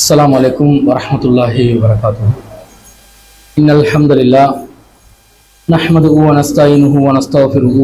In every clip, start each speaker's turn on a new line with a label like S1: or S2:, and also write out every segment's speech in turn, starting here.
S1: السلام عليكم ورحمة الله وبركاته إن الحمد لله نحمده ونستعينه ونستغفره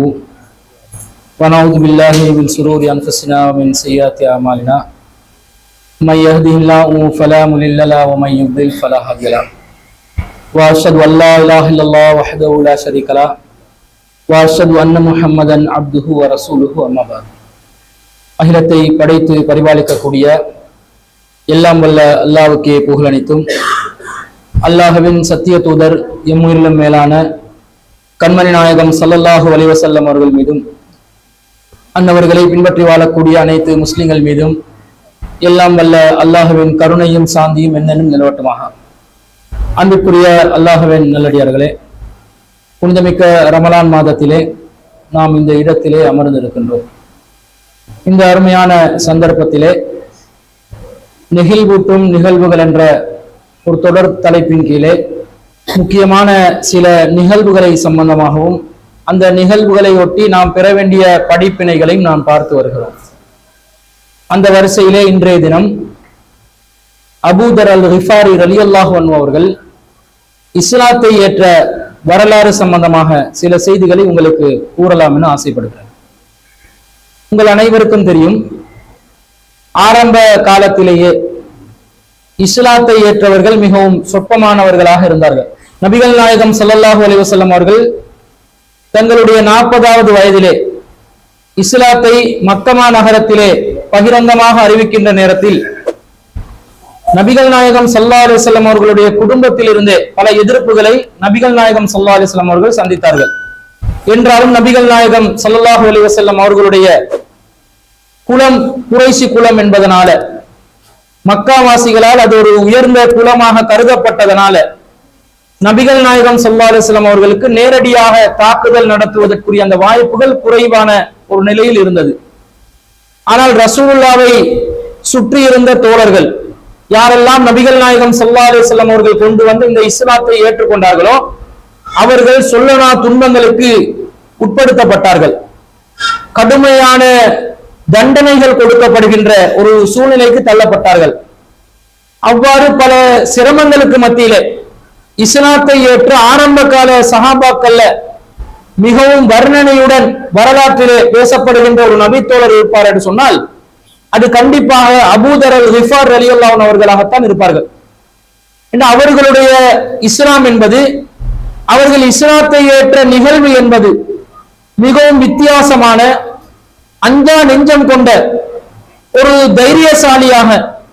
S1: ونعوذ بالله من شرور أنفسنا ومن سيئات أعمالنا من يهده الله فلا مضل له ومن يضلل فلا هادي له وأشهد أن لا إله إلا الله وحده لا شريك له وأشهد أن محمدا عبده ورسوله أما بعد அகிலத்தை படைத்து பரிபாலிக்கக்கூடிய எல்லாம் வல்ல அல்லாவுக்கே புகழனைத்தும் அல்லாஹ்வின் சத்திய தூதர் எம்முயிரிலும் மேலான கண்மணி நாயகம் ஸல்லல்லாஹு அலைஹி வஸல்லம் அவர்கள் மீதும் அன்னவர்களை பின்பற்றி வாழக்கூடிய அனைத்து முஸ்லிம்கள் மீதும் எல்லாம் வல்ல அல்லாஹ்வின் கருணையும் சாந்தியும் என்னென்னும் நிலவட்டமாக அன்பிற்குரிய அல்லாஹ்வின் நல்லடியார்களே புனிதமிக்க ரமலான் மாதத்திலே நாம் இந்த இடத்திலே அமர்ந்திருக்கின்றோம் இந்த அருமையான சந்தர்ப்பத்திலே நெகிழ்வூட்டும் நிகழ்வுகள் என்ற ஒரு தொடர் தலைப்பின் கீழே முக்கியமான சில நிகழ்வுகளை சம்பந்தமாகவும் அந்த நிகழ்வுகளை ஒட்டி நாம் பெற வேண்டிய படிப்பினைகளையும் நாம் பார்த்து வருகிறோம் அந்த வரிசையிலே இன்றைய தினம் அபூதர் அல் ரிஃபாரி ரலி அல்லாஹு அவர்கள் இஸ்லாத்தை ஏற்ற வரலாறு சம்பந்தமாக சில செய்திகளை உங்களுக்கு கூறலாம் என ஆசைப்படுகிறேன் உங்கள் அனைவருக்கும் தெரியும் ஆரம்ப காலத்திலேயே இஸ்லாத்தை ஏற்றவர்கள் மிகவும் சொற்பமானவர்களாக இருந்தார்கள் நபிகள் நாயகம் ஸல்லல்லாஹு அலைஹி வஸல்லம் அவர்கள் தங்களுடைய நாற்பதாவது வயதிலே இஸ்லாத்தை மக்கமா நகரத்திலே பகிரங்கமாக அறிவிக்கின்ற நேரத்தில் நபிகள் நாயகம் ஸல்லல்லாஹு அலைஹி வஸல்லம் அவர்களுடைய குடும்பத்தில் இருந்தே பல எதிர்ப்புகளை நபிகள் நாயகம் ஸல்லல்லாஹு அலைஹி வஸல்லம் அவர்கள் சந்தித்தார்கள் என்றாலும் நபிகள் நாயகம் ஸல்லல்லாஹு அலைஹி வஸல்லம் அவர்களுடைய குலம் குறைசி குலம் என்பதனால மக்காவாசிகளால் அது ஒரு உயர்ந்த குலமாக கருதப்பட்டதனால நபிகள் நாயகம் ஸல்லல்லாஹு அலைஹி வஸல்லம் அவர்களுக்கு நேரடியாக தாக்குதல் நடத்துவதற்குரிய அந்த வாய்ப்புகள் குறைவான ஒரு நிலையில் இருந்தது ஆனால் ரசூலுல்லாவை சுற்றி இருந்த தோழர்கள் யாரெல்லாம் நபிகள் நாயகம் ஸல்லல்லாஹு அலைஹி வஸல்லம் அவர்கள் கொண்டு வந்து இந்த இஸ்லாத்தை ஏற்றுக்கொண்டார்களோ அவர்கள் சொல்லனா துன்பங்களுக்கு உட்படுத்தப்பட்டார்கள் கடுமையான தண்டனைகள் கொடுக்கப்படுகின்ற ஒரு சூழ்நிலைக்கு தள்ளப்பட்டார்கள் அவ்வாறு பல சிரமங்களுக்கு மத்தியிலே இஸ்லாத்தை ஏற்று ஆரம்ப கால சஹாபாக்கள்ல மிகவும் வர்ணனையுடன் வரலாற்றிலே பேசப்படுகின்ற ஒரு நபித்தோழர் இருப்பார் என்று சொன்னால் அது கண்டிப்பாக அபூதர் அல் ரிஃபார் அலி அவர்களாகத்தான் இருப்பார்கள் ஏன்னா அவர்களுடைய இஸ்லாம் என்பது அவர்கள் இஸ்லாத்தை ஏற்ற நிகழ்வு என்பது மிகவும் வித்தியாசமான அஞ்சா நெஞ்சம் கொண்ட ஒரு தைரியசாலியாக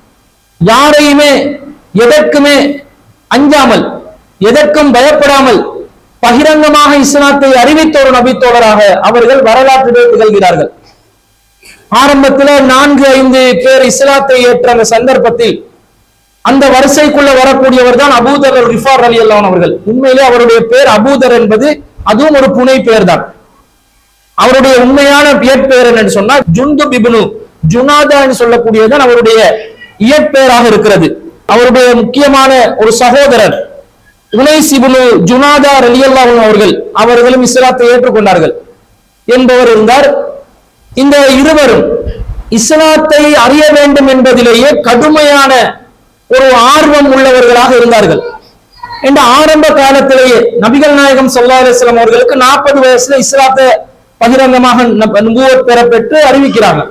S1: யாரையுமே எதற்குமே அஞ்சாமல் எதற்கும் பயப்படாமல் பகிரங்கமாக இஸ்லாத்தை அறிவித்த ஒரு நபித்தோழராக அவர்கள் வரலாற்றிலே திகழ்கிறார்கள் ஆரம்பத்தில் நான்கு ஐந்து பேர் இஸ்லாத்தை ஏற்ற அந்த சந்தர்ப்பத்தில் அந்த வரிசைக்குள்ள வரக்கூடியவர் தான் அபூதர் அல் ரிஃபார் அலி அல்லான் அவர்கள் உண்மையிலே அவருடைய பேர் அபூதர் என்பது அதுவும் ஒரு புனை பெயர் தான் அவருடைய உண்மையான இயற்பெயர் என்னன்னு சொன்னா ஜுந்து பிபுனு ஜுனாதா என்று சொல்லக்கூடியதுதான் அவருடைய இயற்பெயராக இருக்கிறது அவருடைய முக்கியமான ஒரு சகோதரர் உனைசிபுனு ஜுனாதா ரலியல்லாஹு அவர்கள் அவர்களும் இஸ்லாத்தை ஏற்றுக்கொண்டார்கள் என்பவர் இருந்தார் இந்த இருவரும் இஸ்லாத்தை அறிய வேண்டும் என்பதிலேயே கடுமையான ஒரு ஆர்வம் உள்ளவர்களாக இருந்தார்கள் இந்த ஆரம்ப காலத்திலேயே நபிகள் நாயகம் ஸல்லல்லாஹு அலைஹி வஸல்லம் அவர்களுக்கு நாற்பது வயசுல இஸ்லாத்தை பகிரங்கமாக நுபுவத் பெறப்பெற்று அறிவிக்கிறாங்க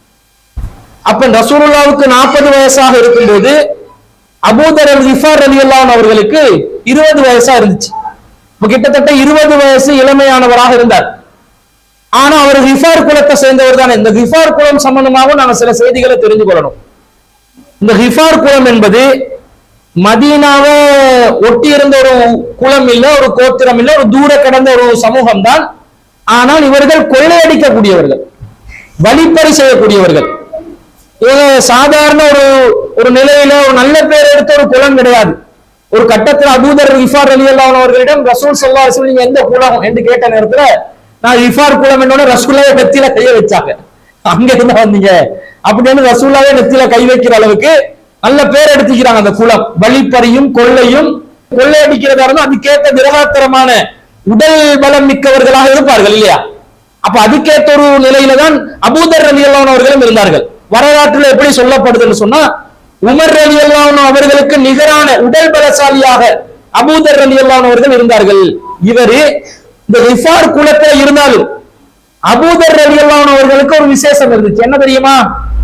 S1: அப்ப ரசூலுல்லாவுக்கு நாற்பது வயசாக இருக்கும்போது அபூதர் அல் ரிஃபார் அலி அவர்களுக்கு இருபது வயசா இருந்துச்சு இப்ப கிட்டத்தட்ட இருபது வயசு இளமையானவராக இருந்தார் ஆனா அவர் ரிஃபார் குலத்தை சேர்ந்தவர் தானே இந்த ரிஃபார் குலம் சம்பந்தமாகவும் நாங்க சில செய்திகளை தெரிந்து கொள்ளணும் இந்த ரிஃபார் குலம் என்பது மதீனாவை ஒட்டி இருந்த ஒரு குலம் இல்ல ஒரு கோத்திரம் இல்ல ஒரு தூர கடந்த ஒரு சமூகம் தான் ஆனால் இவர்கள் கொள்ளையடிக்கக்கூடியவர்கள் வழிப்பறி செய்யக்கூடியவர்கள் இவங்க சாதாரண ஒரு ஒரு நிலையில ஒரு நல்ல பேர் எடுத்த ஒரு குலம் கிடையாது ஒரு கட்டத்துல அபூதர் ரிஃபார் அலி அல்லாஹ் அவர்களிடம் ரசூல் சொல்லா நீங்க எந்த குலம் என்று கேட்ட நேரத்துல நான் ரிஃபார் குலம் என்னோட ரசூல்லாவே நெத்தியில கைய வச்சாங்க அங்க இருந்து வந்தீங்க அப்படின்னு ரசூல்லாவே நெத்தியில கை வைக்கிற அளவுக்கு நல்ல பேர் எடுத்துக்கிறாங்க அந்த குலம் வழிப்பறியும் கொள்ளையும் கொள்ளையடிக்கிறதா இருந்தா அதுக்கேற்ற திரகாத்திரமான உடல் பலம் மிக்கவர்களாக இருப்பார்கள் இல்லையா அப்ப அதுக்கேற்ற ஒரு நிலையில தான் அபூதர் ரலி அவர்களும் இருந்தார்கள் வரலாற்றில் எப்படி சொல்லப்படுதுன்னு சொன்னா உமர் ரலி அவர்களுக்கு நிகரான உடல் பலசாலியாக அபூதர் ரலி அவர்கள் இருந்தார்கள் இவரு இந்த ரிஃபார் குலத்துல இருந்தாலும் அபூதர் ரலி அவர்களுக்கு ஒரு விசேஷம் இருந்துச்சு என்ன தெரியுமா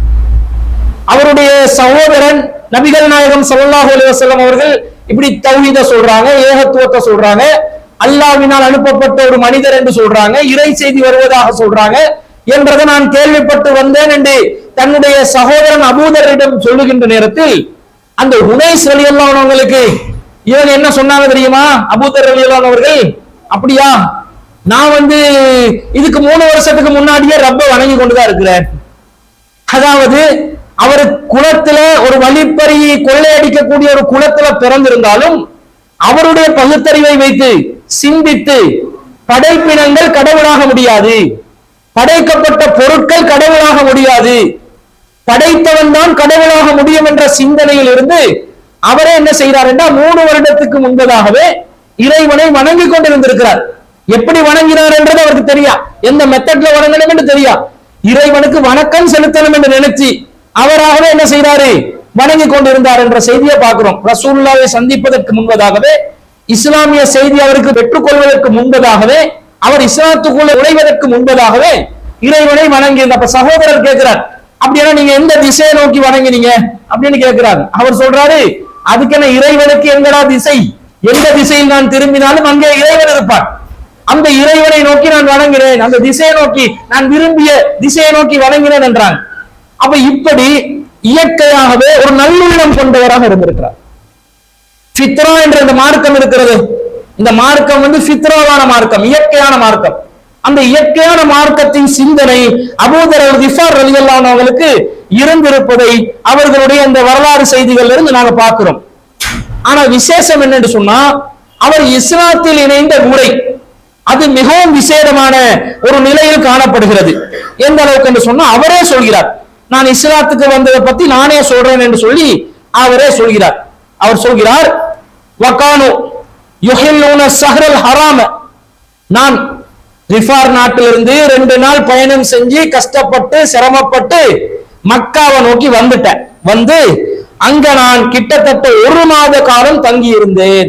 S1: அவருடைய சகோதரன் நபிகள் நாயகம் ஸல்லல்லாஹு அலைஹி வஸல்லம் அவர்கள் இப்படி தௌஹீத சொல்றாங்க ஏகத்துவத்தை சொல்றாங்க அல்லாஹ்வினால் அனுப்பப்பட்ட ஒரு மனிதர் என்று சொல்றாங்க இறை செய்தி வருவதாக சொல்றாங்க என்றதை நான் கேள்விப்பட்டு வந்தேன் என்று தன்னுடைய சகோதரன் அபூதரிடம் சொல்லுகின்ற நேரத்தில் அந்த உனைஸ் ரலியல்லாஹு அவங்களுக்கு இவங்க என்ன சொன்னாங்க தெரியுமா அபூதர் ரலியல்லாஹு அவர்கள் அப்படியா நான் வந்து இதுக்கு மூணு வருஷத்துக்கு முன்னாடியே ரப்ப வணங்கி கொண்டுதான் இருக்கிறேன் அதாவது அவர் குலத்துல ஒரு வழிப்பறியை கொள்ளையடிக்கக்கூடிய ஒரு குலத்துல பிறந்திருந்தாலும் அவருடைய பகுத்தறிவை வைத்து சிந்தித்து படைப்பினங்கள் கடவுளாக முடியாது படைக்கப்பட்ட பொருட்கள் கடவுளாக முடியாது படைத்தவன் தான் கடவுளாக முடியும் என்ற சிந்தனையில் இருந்து அவரே என்ன செய்கிறார் என்றால் மூணு வருடத்துக்கு முன்பதாகவே இறைவனை வணங்கி கொண்டிருந்திருக்கிறார் எப்படி வணங்கினார் என்றது அவருக்கு தெரியா எந்த மெத்தட்ல வணங்கணும் என்று தெரியா இறைவனுக்கு வணக்கம் செலுத்தணும் என்று நினைச்சு அவராகவே என்ன செய்றாரு வணங்கி கொண்டிருந்தார் என்ற செய்தியை பார்க்கிறோம் ரசூலுல்லாவை சந்திப்பதற்கு முன்பதாகவே இஸ்லாமிய செய்தி அவருக்கு பெற்றுக்கொள்வதற்கு முன்பதாகவே அவர் இஸ்லாத்துக்குள்ள நுழைவதற்கு முன்பதாகவே இறைவனை வணங்கி அப்ப சகோதரர் கேட்கிறார் அப்படின்னா நீங்க எந்த திசையை நோக்கி வணங்கினீங்க அப்படின்னு கேட்கிறார் அவர் சொல்றாரு அதுக்கு என்ன இறைவனுக்கு எங்கடா திசை எந்த திசையில் நான் திரும்பினாலும் அங்கே இறைவன் இருப்பார் அந்த இறைவனை நோக்கி நான் வணங்கினேன் அந்த திசையை நோக்கி நான் விரும்பிய திசையை நோக்கி வணங்கினேன் என்றான் அப்ப இப்படி இயற்கையாகவே ஒரு நல்லுள்ளம் கொண்டவராக இருந்திருக்கிறார் ஃபித்ரா என்ற இந்த மார்க்கம் இருக்கிறது இந்த மார்க்கம் வந்து ஃபித்ராவான மார்க்கம் இயற்கையான மார்க்கம் அந்த இயற்கையான மார்க்கத்தின் சிந்தனை அபூதர் அல் கிஃபார் ரலியல்லாஹு அவர்களுக்கு இருந்திருப்பதை அவர்களுடைய அந்த வரலாறு செய்திகள்ல இருந்து நாங்க பார்க்கிறோம் ஆனா விசேஷம் என்னன்னு சொன்னா அவர் இஸ்லாத்தில் இணைந்த முறை அது மிகவும் விசேடமான ஒரு நிலையில் காணப்படுகிறது எந்த அளவுக்கு என்று சொன்னா அவரே சொல்கிறார் நான் இஸ்லாத்துக்கு வந்ததை பத்தி நானே சொல்றேன் என்று சொல்லி அவரே சொல்கிறார் அவர் சொல்கிறார் வகானு யுஹில்லூன ஷஹ்ரல் ஹராம நான் ரிஃபார் நாட்டிலிருந்து ரெண்டு நாள் பயணம் செஞ்சு கஷ்டப்பட்டு சிரமப்பட்டு மக்காவை நோக்கி வந்துட்டேன் வந்து அங்க நான் கிட்டத்தட்ட ஒரு மாத காலம் தங்கி இருந்தேன்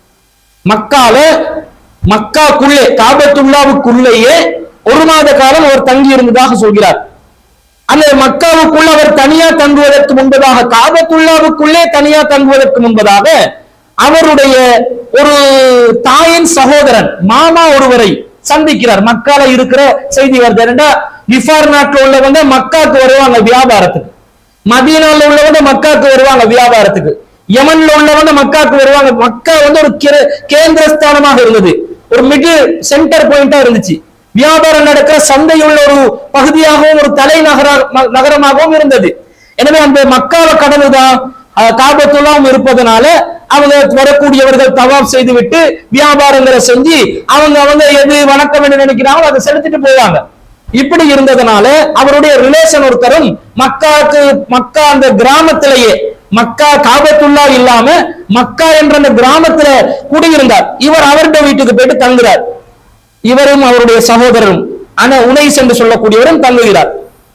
S1: மக்கால மக்காக்குள்ளே காபத்துல்லாவுக்குள்ளேயே ஒரு மாத காலம் அவர் தங்கி இருந்ததாக சொல்கிறார் அந்த மக்காவுக்குள்ள அவர் தனியா தங்குவதற்கு முன்பதாக காபத்துல்லாவுக்குள்ளே தனியா தங்குவதற்கு முன்பதாக அவருடைய ஒரு தாயின் சகோதரன் மாமா ஒருவரை சந்திக்கிறார் மக்கால இருக்கிற செய்தி வருது என்னடா கிஃபார் நாட்டுல உள்ளவங்க மக்காக்கு வருவாங்க வியாபாரத்துக்கு மதீனால உள்ளவங்க மக்காக்கு வருவாங்க வியாபாரத்துக்கு யமன்ல உள்ளவங்க மக்காக்கு வருவாங்க மக்கா வந்து ஒரு கிர- கேந்திர ஸ்தானமாக இருந்தது ஒரு மிடில் சென்டர் பாயிண்டா இருந்துச்சு வியாபாரம் நடக்கிற சந்தையுள்ள ஒரு பகுதியாகவும் ஒரு தலைநகர ம- நகரமாகவும் இருந்தது எனவே அந்த மக்காவை கடந்துதான் அஹ், காபத்துல்லாம் இருப்பதனால அவங்க வரக்கூடியவர்கள் தவாப் செய்து விட்டு வியாபாரங்களை செஞ்சு அவங்க அவங்க எது வணக்கம் என்று நினைக்கிறாங்களோ அதை செலுத்திட்டு போவாங்க இப்படி இருந்ததுனால அவருடைய ரிலேஷன் ஒருத்தரும் மக்காக்கு மக்கா அந்த கிராமத்திலேயே மக்கா காபத்துல்லா இல்லாம மக்கா என்ற அந்த கிராமத்துல குடியிருந்தார் இவர் அவருடைய வீட்டுக்கு போயிட்டு தங்குறார் இவரும் அவருடைய சகோதரரும் ஆனா உனைஸ் என்று சொல்லக்கூடியவரும் தங்குகிறார்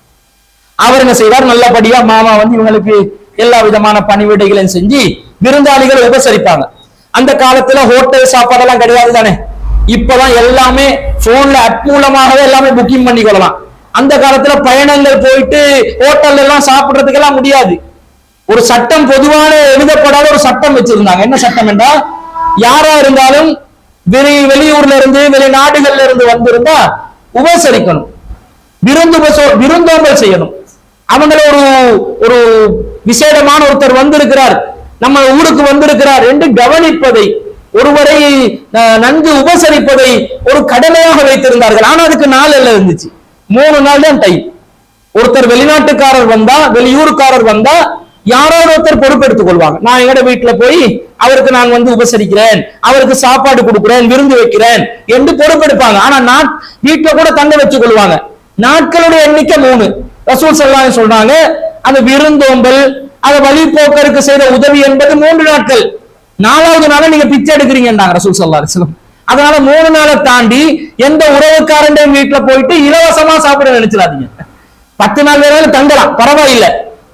S1: அவர் என்ன செய்வார் நல்லபடியா மாமா வந்து இவங்களுக்கு எல்லா விதமான பணிவிடைகளையும் செஞ்சு விருந்தாளிகளை உபசரிப்பாங்க அந்த காலத்துல ஹோட்டல் சாப்பாடெல்லாம் கிடையாது தானே இப்பதான் எல்லாமே போன்ல ஆப் மூலமாகவே எல்லாமே புக்கிங் பண்ணி கொள்ளலாம் அந்த காலத்துல பயணங்கள் போயிட்டு ஹோட்டல்ல எல்லாம் சாப்பிடுறதுக்கெல்லாம் முடியாது ஒரு சட்டம் பொதுவான எழுதப்படாத ஒரு சட்டம் வச்சிருந்தாங்க என்ன சட்டம் என்றால் யாரா இருந்தாலும் வெளி வெளியூர்ல இருந்து வெளிநாடுகள்ல இருந்து வந்திருந்தா உபசரிக்கணும் விருந்து உபசோ- விருந்தோம்பல் செய்யணும் அவங்கள ஒரு ஒரு விசேடமான ஒருத்தர் வந்திருக்கிறார் நம்ம ஊருக்கு வந்திருக்கிறார் என்று கவனிப்பதை ஒருவரை அஹ், நன்கு உபசரிப்பதை ஒரு கடமையாக வைத்திருந்தார்கள் ஆனா அதுக்கு நாள் எல்லாம் இருந்துச்சு மூணு நாள் தான் டைம் ஒருத்தர் வெளிநாட்டுக்காரர் வந்தா வெளியூருக்காரர் வந்தா யாராவது ஒருத்தர் பொறுப்பெடுத்துக் கொள்வாங்க நான் எங்கட வீட்டுல போய் அவருக்கு நான் வந்து உபசரிக்கிறேன் அவருக்கு சாப்பாடு கொடுக்கிறேன் விருந்து வைக்கிறேன் என்று பொறுப்பெடுப்பாங்க ஆனா நாட் வீட்டுல கூட தங்க வச்சுக் கொள்வாங்க நாட்களுடைய எண்ணிக்கை மூணு ரசூல் ஸல்லல்லாஹு சொல்றாங்க அந்த விருந்தோம்பல் அதை வழிபோக்கருக்கு செய்த உதவி என்பது மூன்று நாட்கள் நாலாவது நாள நீங்க பிச்சை எடுக்கிறீங்கன்றாங்க ரசூல் ஸல்லல்லாஹு அலைஹி வஸல்லம் அதனால மூணு நாளை தாண்டி எந்த உறவுக்காரன் வீட்டுல போயிட்டு இலவசமா சாப்பிட நினைச்சிடாதீங்க பத்து நாள் வேணாலும் தங்கலாம் பரவாயில்ல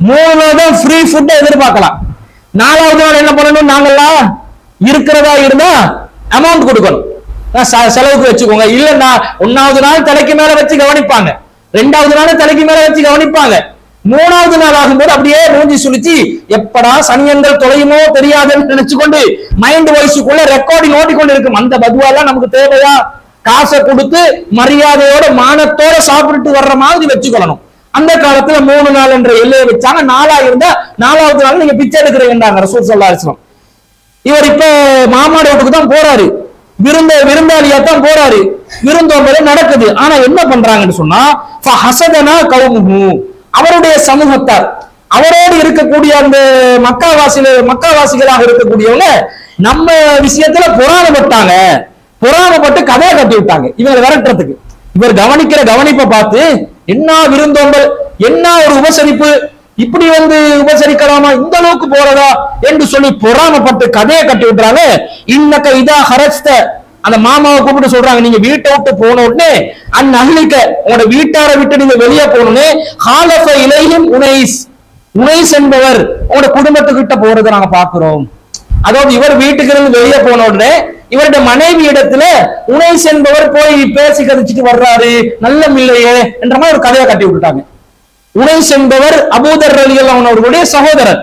S1: மூணு நாள் தான் ஃப்ரீ ஃபுட்டை எதிர்பார்க்கலாம் நாலாவது நாள் என்ன பண்ணணும் நாங்கெல்லாம் இருக்கிறதா இருந்தா அமௌண்ட் கொடுக்கணும் அஹ் செ- செலவுக்கு வச்சுக்கோங்க இல்லன்னா ஒன்னாவது நாள் தலைக்கு மேல வச்சு கவனிப்பாங்க ரெண்டாவது நாள் தலைக்கு மேல வச்சு கவனிப்பாங்க மூணாவது நாள் ஆகும்போது அப்படியே மூஞ்சி சுழிச்சு எப்படா சனியன்கள் தொலையுமோ தெரியாதுன்னு நினைச்சு கொண்டு மைண்ட் வாய்ஸுக்குள்ள ரெக்கார்டிங் ஓடிக்கொண்டு இருக்கும் அந்த பதுவாலாம் நமக்கு தேவையா காசை கொடுத்து மரியாதையோட மானத்தோட சாப்பிட்டுட்டு வர்ற மாதிரி வச்சுக்கொள்ளணும் அந்த காலத்துல மூணு நாள் என்ற எல்லையை வச்சாங்க நாளா இருந்தா நாலாவது நாள் நீங்க பிச்சை எடுக்கிறீங்கன்றாங்க ரசூல் சல்லா அலிஸ்லாம் இவர் இப்ப மாமாட வீட்டுக்கு தான் போறாரு விருந்த விருந்தாளியா தான் போறாரு விருந்தோம்பலே நடக்குது ஆனா என்ன பண்றாங்கன்னு சொன்னா ஹசதனா கவுமுஹு அவருடைய சமூகத்தார் அவரோடு இருக்கக்கூடிய அந்த மக்காவாசில மக்காவாசிகளாக இருக்கக்கூடியவங்க நம்ம விஷயத்துல பொறாமப்பட்டாங்க பொறாமப்பட்டு கதையை கட்டி விட்டாங்க இவங்களை விரட்டுறதுக்கு இவர் கவனிக்கிற கவனிப்பை பார்த்து என்ன விருந்தோம்பல் என்ன ஒரு உபசரிப்பு இப்படி வந்து உபசரிக்கலாமா இந்த அளவுக்கு போறதா என்று சொல்லி பொறாமப்பட்டு கதையை கட்டி விட்டுறாங்க இன்னக்க இதா ஹரஸ்த அந்த மாமாவை கூப்பிட்டு சொல்றாங்க நீங்க வீட்டை விட்டு போன உடனே அந் அகலிக்க உங்களோட வீட்டாரை விட்டு நீங்க வெளியே போகணும்னு ஹாலஃப இலையும் உனைஸ் உனைஸ் என்பவர் உங்களோட குடும்பத்துக்கிட்ட போறதை நாங்க பாக்குறோம் அதாவது இவர் வீட்டுக்கு இருந்து வெளியே போன உடனே இவருடைய மனைவி இடத்துல உனைஸ் என்பவர் போய் பேசி கதிச்சுட்டு வர்றாரு நல்ல இல்லையே என்ற மாதிரி ஒரு கதையை கட்டி விட்டுட்டாங்க உனைஸ் என்பவர் அபூதர் ரலியல் அவர்களுடைய சகோதரர்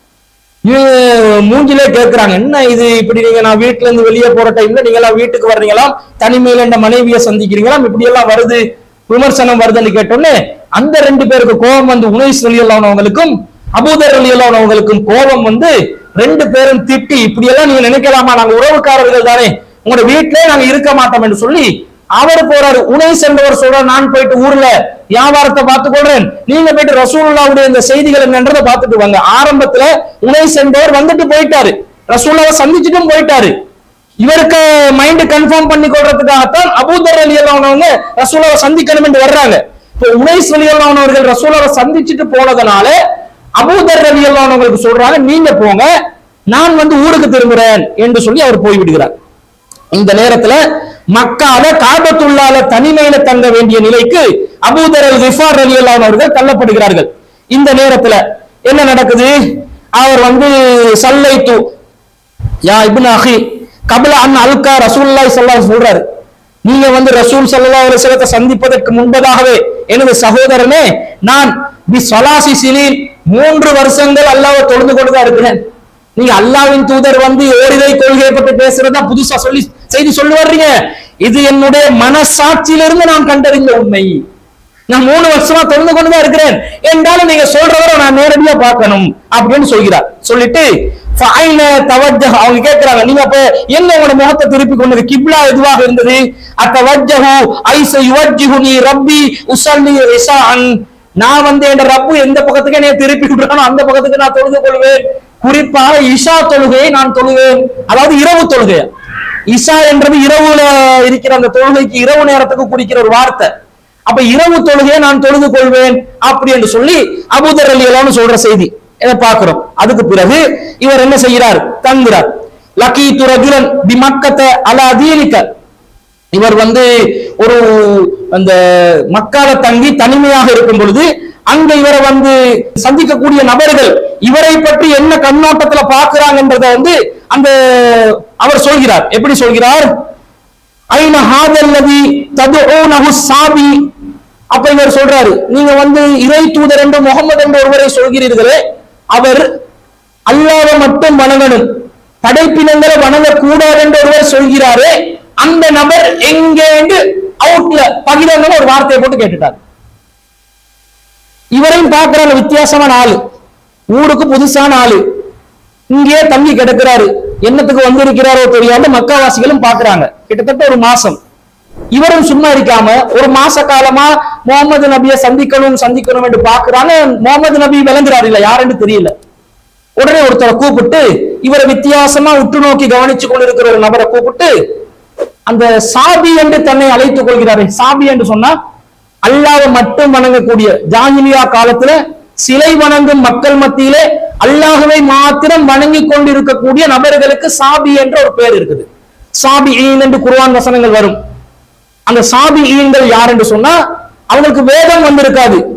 S1: இவங்க மூஞ்சிலே கேட்கிறாங்க என்ன இது இப்படி நீங்க நான் வீட்டுல இருந்து வெளியே போற டைம்ல நீங்க எல்லாம் வீட்டுக்கு வர்றீங்களாம் தனிமையில இந்த மனைவியை சந்திக்கிறீங்களாம் இப்படி எல்லாம் வருது விமர்சனம் வருதுன்னு கேட்டோன்னே அந்த ரெண்டு பேருக்கு கோபம் வந்து உனைஸ் அவங்களுக்கும் அபூதர் அவங்களுக்கும் கோபம் வந்து ரெண்டு பேரும் திட்டி இப்படி எல்லாம் நீங்க நினைக்கலாமா நாங்க உறவுக்காரர்கள் தானே உங்களோட வீட்டிலே நாங்க இருக்க மாட்டோம் என்று சொல்லி அவர் போறாரு உணை சென்றவர் சொல்றார் நான் போயிட்டு ஊர்ல வியாபாரத்தை பார்த்துக் கொள்றேன் நீங்க போயிட்டு ரசூலுல்லாவுடைய இந்த செய்திகள் என்னன்றதை பார்த்துட்டு வாங்க ஆரம்பத்துல உணை சென்றவர் வந்துட்டு போயிட்டாரு ரசூல்லாவை சந்திச்சுட்டும் போயிட்டாரு இவருக்கு மைண்ட் கன்ஃபார்ம் பண்ணி கொள்றதுக்காகத்தான் அபூதர் அலி அல்லானவங்க ரசூலாவை சந்திக்கணும் என்று வர்றாங்க இப்போ உனைஸ் அலி அல்லானவர்கள் ரசூலாவை சந்திச்சுட்டு போனதுனால அபூதர் அலி அல்லானவங்களுக்கு சொல்றாங்க நீங்க போங்க நான் வந்து ஊருக்கு திரும்புறேன் என்று சொல்லி அவர் போய்விடுகிறார் இந்த நேரத்துல மக்கால காபத்துள்ளால தனிமையில தங்க வேண்டிய நிலைக்கு அபூதர் அல் கிஃபார் ரலியல்லாஹு அவர்கள் தள்ளப்படுகிறார்கள் இந்த நேரத்துல என்ன நடக்குது அவர் வந்து சல்லைத்து யா இப்னு அஹி கபில அன் அல்கா ரசூலுல்லாஹி ஸல்லல்லாஹு அலைஹி சொல்றாரு நீங்க வந்து ரசூல் ஸல்லல்லாஹு அலைஹி வஸல்லத்தை சந்திப்பதற்கு முன்பதாகவே எனது சகோதரனே நான் பி ஸலாசி சிலீன் மூன்று வருஷங்கள் அல்லாஹ்வை தொழுது கொண்டு தான் இருக்கிறேன் நீங்க அல்லாஹ்வின் தூதர் வந்து ஓரிரை கொள்கையை பற்றி பேசுறதா புதுசா சொல்லி செய்தி சொல்லி வர்றீங்க இது என்னுடைய மனசாட்சியிலிருந்து நான் கண்டறிந்த உண்மை நான் மூணு வருஷமா தொடர்ந்து கொண்டுதான் இருக்கிறேன் என்றாலும் நீங்க சொல்றவரை நான் நேரடியா பார்க்கணும் அப்படின்னு சொல்கிறார் சொல்லிட்டு ஃபைன தவஜஹ அவங்க கேட்கிறாங்க நீங்க அப்ப எங்க உங்களோட முகத்தை திருப்பி கொண்டது கிப்லா எதுவாக இருந்தது அத்தவஜஹு ஐச யுவஜ்ஜிஹுனி ரப்பி உஸல்லி இஸாஅன் நான் வந்து என் ரப்பு எந்த பக்கத்துக்கு என்னைய திருப்பி விடுறானோ அந்த பக்கத்துக்கு நான் தொழுது கொள்வேன் குறிப்பாக இஷா தொழுகையை நான் தொழுவேன் அதாவது இரவு தொழுகை இஷா என்றது இரவுல இருக்கிற அந்த தொழுகைக்கு இரவு நேரத்துக்கு குறிக்கிற ஒரு வார்த்தை அப்ப இரவு தொழுகையை நான் தொழுது கொள்வேன் அப்படி என்று சொல்லி அபூதர் அலி அல்லான்னு சொல்ற செய்தி இதை பார்க்கிறோம் அதுக்கு பிறகு இவர் என்ன செய்கிறார் தங்குறார் லக்கி துரஜுலன் பி மக்கத்தை அல அதீனிக்க இவர் வந்து ஒரு அந்த மக்கால தங்கி தனிமையாக இருக்கும் பொழுது அங்க இவரை வந்து சந்திக்கக்கூடிய நபர்கள் இவரை பற்றி என்ன கண்ணோட்டத்துல பார்க்கிறாங்கன்றத வந்து அந்த அவர் சொல்கிறார் எப்படி சொல்கிறார் ஐன ஹாதல்லதி ததுஊனஹு சாபி அப்ப இவர் சொல்றாரு நீங்க வந்து இறை தூதர் என்று முகமது என்று ஒருவரை சொல்கிறீர்களே அவர் அல்லாஹ்வை மட்டும் வணங்கணும் படைப்பினங்களை வணங்கக்கூடாது என்று ஒருவர் சொல்கிறாரே அந்த நபர் எங்கேண்டு அவுட்ல பகிரங்கன்னு ஒரு வார்த்தையை போட்டு கேட்டுட்டார் இவரையும் பார்க்கிறாங்க வித்தியாசமான ஆளு ஊருக்கு புதுசான ஆளு இங்கேயே தங்கி கிடக்கிறாரு என்னத்துக்கு வந்திருக்கிறாரோ தெரியாம மக்காவாசிகளும் பாக்குறாங்க கிட்டத்தட்ட ஒரு மாசம் இவரும் சும்மா இருக்காம ஒரு மாச காலமா முகமது நபியை சந்திக்கணும் சந்திக்கணும் என்று பாக்குறாங்க முகமது நபி விளங்குறாரு இல்ல யாருன்னு தெரியல உடனே ஒருத்தரை கூப்பிட்டு இவரை வித்தியாசமா உற்று நோக்கி கவனிச்சு கொண்டிருக்கிற ஒரு நபரை கூப்பிட்டு அந்த சாபி என்று தன்னை அழைத்துக் கொள்கிறாரே சாபி என்று சொன்னா அல்லாஹ்வை மட்டும் வணங்கக்கூடிய ஜாஹிலியா காலத்துல சிலை வணங்கும் மக்கள் மத்தியிலே அல்லாஹ்வை மாத்திரம் வணங்கி கொண்டிருக்கக்கூடிய நபர்களுக்கு சாபி என்ற ஒரு பேர் இருக்குது சாபி என்று குர்ஆன் வசனங்கள் வரும் அந்த சாபி யார் என்று சொன்னா அவங்களுக்கு வேதம் வந்திருக்காது